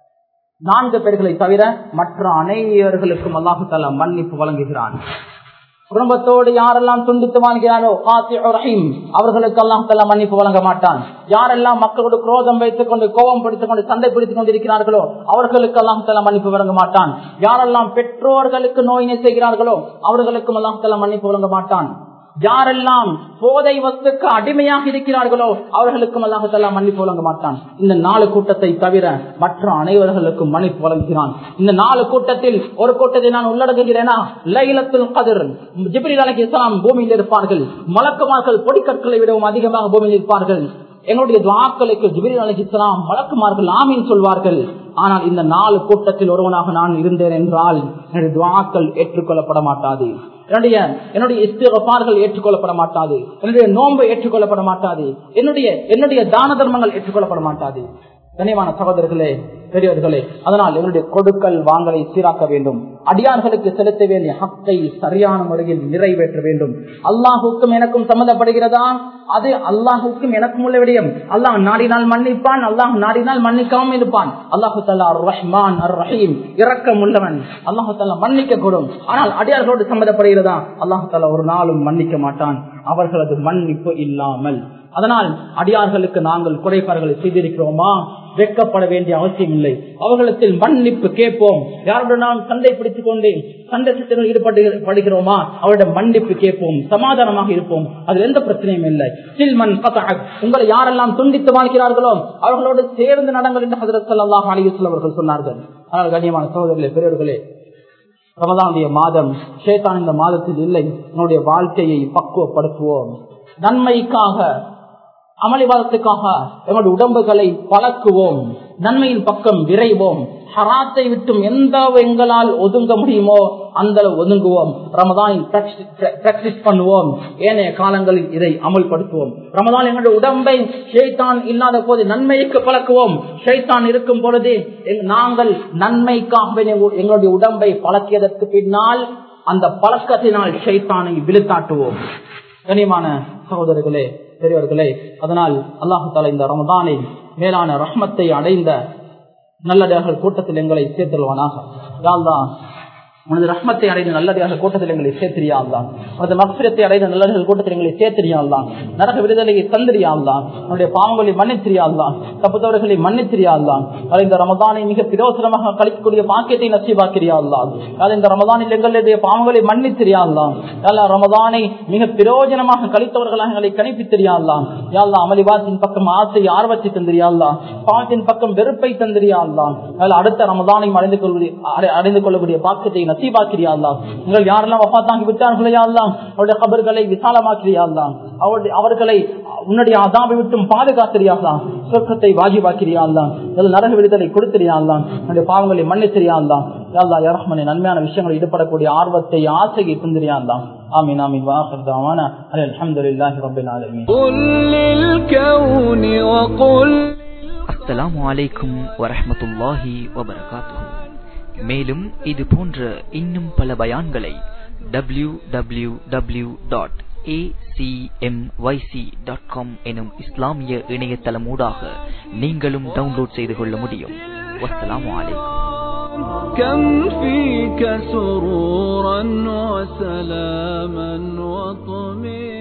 நான்கு பேர்களை தவிர மற்ற அனைவர்களுக்கும் அல்லாஹு தாலா மன்னிப்பு வழங்குகிறான் குடும்பத்தோடு யாரெல்லாம் துண்டித்து வாழ்கிறாரோ ரஹீம் அவர்களுக்கு எல்லாம் தலா மன்னிப்பு வழங்க மாட்டான் யாரெல்லாம் மக்களோடு குரோதம் வைத்துக் கொண்டு கோபம் பிடித்துக் கொண்டு சண்டை பிடித்துக் கொண்டிருக்கிறார்களோ அவர்களுக்கு எல்லாம் தலா மன்னிப்பு வழங்க மாட்டான் யாரெல்லாம் பெற்றோர்களுக்கு நோயினை செய்கிறார்களோ அவர்களுக்கும் எல்லாம் தலா மன்னிப்பு வழங்க மாட்டான் யாரெல்லாம் போதை வஸ்துக்கு அடிமையாக இருக்கிறார்களோ அவர்களுக்கும் அல்லாஹல்லா மன்னிப்பு வழங்க மாட்டான் இந்த நாலு கூட்டத்தை தவிர மற்ற அனைவர்களுக்கும் மன்னிப்பு வழங்குகிறான் இந்த நாலு கூட்டத்தில் ஒரு கூட்டத்தை நான் உள்ளடங்குகிறேனா லைலத்துல் கதிர் ஜிப்ரி அலகி இஸ்லாம் பூமியில் இருப்பார்கள் மலக்குமார்கள் பொடிக்கற்களை விடவும் அதிகமாக பூமியில் இருப்பார்கள் எங்களுடைய துவாக்களுக்கு ஜிபிரி அலி இஸ்லாம் மலக்குமார்கள் ஆமீன் சொல்வார்கள் ஆனால் இந்த நாலு கூட்டத்தில் ஒருவனாக நான் இருந்தேன் என்றால் என்னுடைய துவாக்கள் ஏற்றுக்கொள்ளப்பட மாட்டாது என்னுடைய என்னுடைய இஸ்திகார்கள் ஏற்றுக்கொள்ளப்பட மாட்டாது என்னுடைய நோன்பு ஏற்றுக்கொள்ளப்பட மாட்டாது என்னுடைய என்னுடைய தான தர்மங்கள் ஏற்றுக்கொள்ளப்பட மாட்டாது கனிவான சகோதரர்களே பெரியவர்களே அதனால் என்னுடைய கொடுக்கல் வாங்கலை சீராக்க வேண்டும் அடியார்களுக்கு செலுத்த வேண்டிய ஹக்கை சரியான முறையில் நிறைவேற்ற வேண்டும் அல்லாஹுக்கும் எனக்கும் சம்மந்தப்படுகிறதா அது அல்லாஹுக்கும் எனக்கும் உள்ள விடயம் அல்லாஹ் நாடினால் மன்னிப்பான் அல்லாஹ் நாடினால் மன்னிக்காமல் இருப்பான் அல்லாஹு தல்லா ரஹ்மான் அர் ரஹீம் இரக்கம் உள்ளவன் அல்லாஹு தல்லா மன்னிக்க கூடும் ஆனால் அடியார்களோடு சம்மந்தப்படுகிறதா அல்லாஹு தல்லா ஒரு நாளும் மன்னிக்க மாட்டான் அவர்களது மன்னிப்பு இல்லாமல் அதனால் அடியார்களுக்கு நாங்கள் குறைபாடுகளை செய்திருக்கிறோமா வெட்கப்பட வேண்டிய அவசியம் இல்லை அவர்களுக்கு மன்னிப்பு கேட்போம் யாருடன் நாம் சண்டை பிடித்துக் கொண்டு சண்டை சித்தங்கள் ஈடுபடுகிறோமா அவரிடம் மன்னிப்பு கேட்போம் சமாதானமாக இருப்போம் அதில் எந்த பிரச்சனையும் இல்லை சில்மன் உங்களை யாரெல்லாம் துண்டித்து வாழ்கிறார்களோ அவர்களோடு சேர்ந்து நடங்கள் என்று ஹசரத் சல்லாஹ் அலியுஸ்ல அவர்கள் சொன்னார்கள் ஆனால் கண்ணியமான சகோதரர்களே பெரியவர்களே ரமதானுடைய மாதம் ஷேதான் இந்த மாதத்தில் இல்லை என்னுடைய வாழ்க்கையை பக்குவப்படுத்துவோம் நன்மைக்காக அமளிவாதத்துக்காக எங்களுடைய உடம்புகளை பழக்குவோம் நன்மையின் பக்கம் விரைவோம் ஹராத்தை விட்டும் எந்த எங்களால் ஒதுங்க முடியுமோ அந்த ஒதுங்குவோம் ரமதானில் பிராக்டிஸ் பண்ணுவோம் ஏனைய காலங்களில் இதை அமல்படுத்துவோம் ரமதான் எங்களுடைய உடம்பை ஷெய்தான் இல்லாத போது நன்மைக்கு பழக்குவோம் ஷெய்தான் இருக்கும் பொழுது நாங்கள் நன்மைக்காக எங்களுடைய உடம்பை பழக்கியதற்கு பின்னால் அந்த பழக்கத்தினால் ஷெய்தானை விழுத்தாட்டுவோம் கனியமான சகோதரர்களே பெரியவர்களே அதனால் அல்லாஹு தாலா இந்த ரமதானை மேலான ரஹ்மத்தை அடைந்த நல்லடியார்கள் கூட்டத்தில் எங்களை சேர்த்துள்வானாக யாழ்தான் உனது ரஹ்மத்தை அடைந்த நல்லடியாக கூட்டத்தில் எங்களை சேர்த்திரியாள்தான் உனது மக்சிரத்தை அடைந்த நல்லடிகள் கூட்டத்தில் எங்களை சேர்த்திரியாள்தான் நரக விடுதலையை தந்திரியாள்தான் உன்னுடைய பாவங்களை மன்னித்திரியாள்தான் தப்புத்தவர்களை மன்னித்திரியாள்தான் அது இந்த ரமதானை மிக பிரயோசனமாக கழிக்கக்கூடிய பாக்கியத்தை நசிவாக்கிறியாள்தான் அது இந்த ரமதானில் எங்களுடைய பாவங்களை மன்னித்திரியாள்தான் அல்ல ரமதானை மிக பிரயோஜனமாக கழித்தவர்களாக எங்களை கணிப்பித்திரியாள்தான் யாழ்லா அமளிவாத்தின் பக்கம் ஆசை ஆர்வத்தை தந்திரியாள்தான் பாவத்தின் பக்கம் வெறுப்பை தந்திரியாள்தான் அதில் அடுத்த ரமதானை அடைந்து கொள்ளக்கூடிய அடைந்து கொள்ளக்கூடிய பாக்கியத்தை நசீபாக்கிறியா அல்லா நீங்கள் யாரெல்லாம் வஃத்தாங்கி விட்டார்களோ யா அல்லா அவருடைய கபர்களை விசாலமாக்கிறியா அல்லா அவருடைய அவர்களை உன்னுடைய அதாபை விட்டும் பாதுகாத்திரியா சொர்க்கத்தை வாஜிபாக்கிறியா அல்லா நரக விடுதலை கொடுத்திரியா அல்லா உன்னுடைய பாவங்களை மன்னித்திரியா அல்லா யாழ்லா யரஹ்மனை நன்மையான விஷயங்களில் ஈடுபடக்கூடிய ஆர்வத்தை ஆசையை தந்திரியா அல்லா ஆமீன் ஆமீன் வாஹர் தாவான அல்ஹம்துலில்லாஹி ரப்பில் ஆலமீன் قل للكون وقل அஸ்ஸலாமு அலைக்கும் வரஹ்மத்துல்லாஹி வபரகாத்துஹு மேலும் இது போன்ற இன்னும் பல பயான்களை W W W dot dot com எனும் இஸ்லாமிய இணையதளம் ஊடாக நீங்களும் டவுன்லோட் செய்து கொள்ள முடியும் வஸ்ஸலாமு அலைக்கும் كم فيك سرورا وسلاما وطمئنا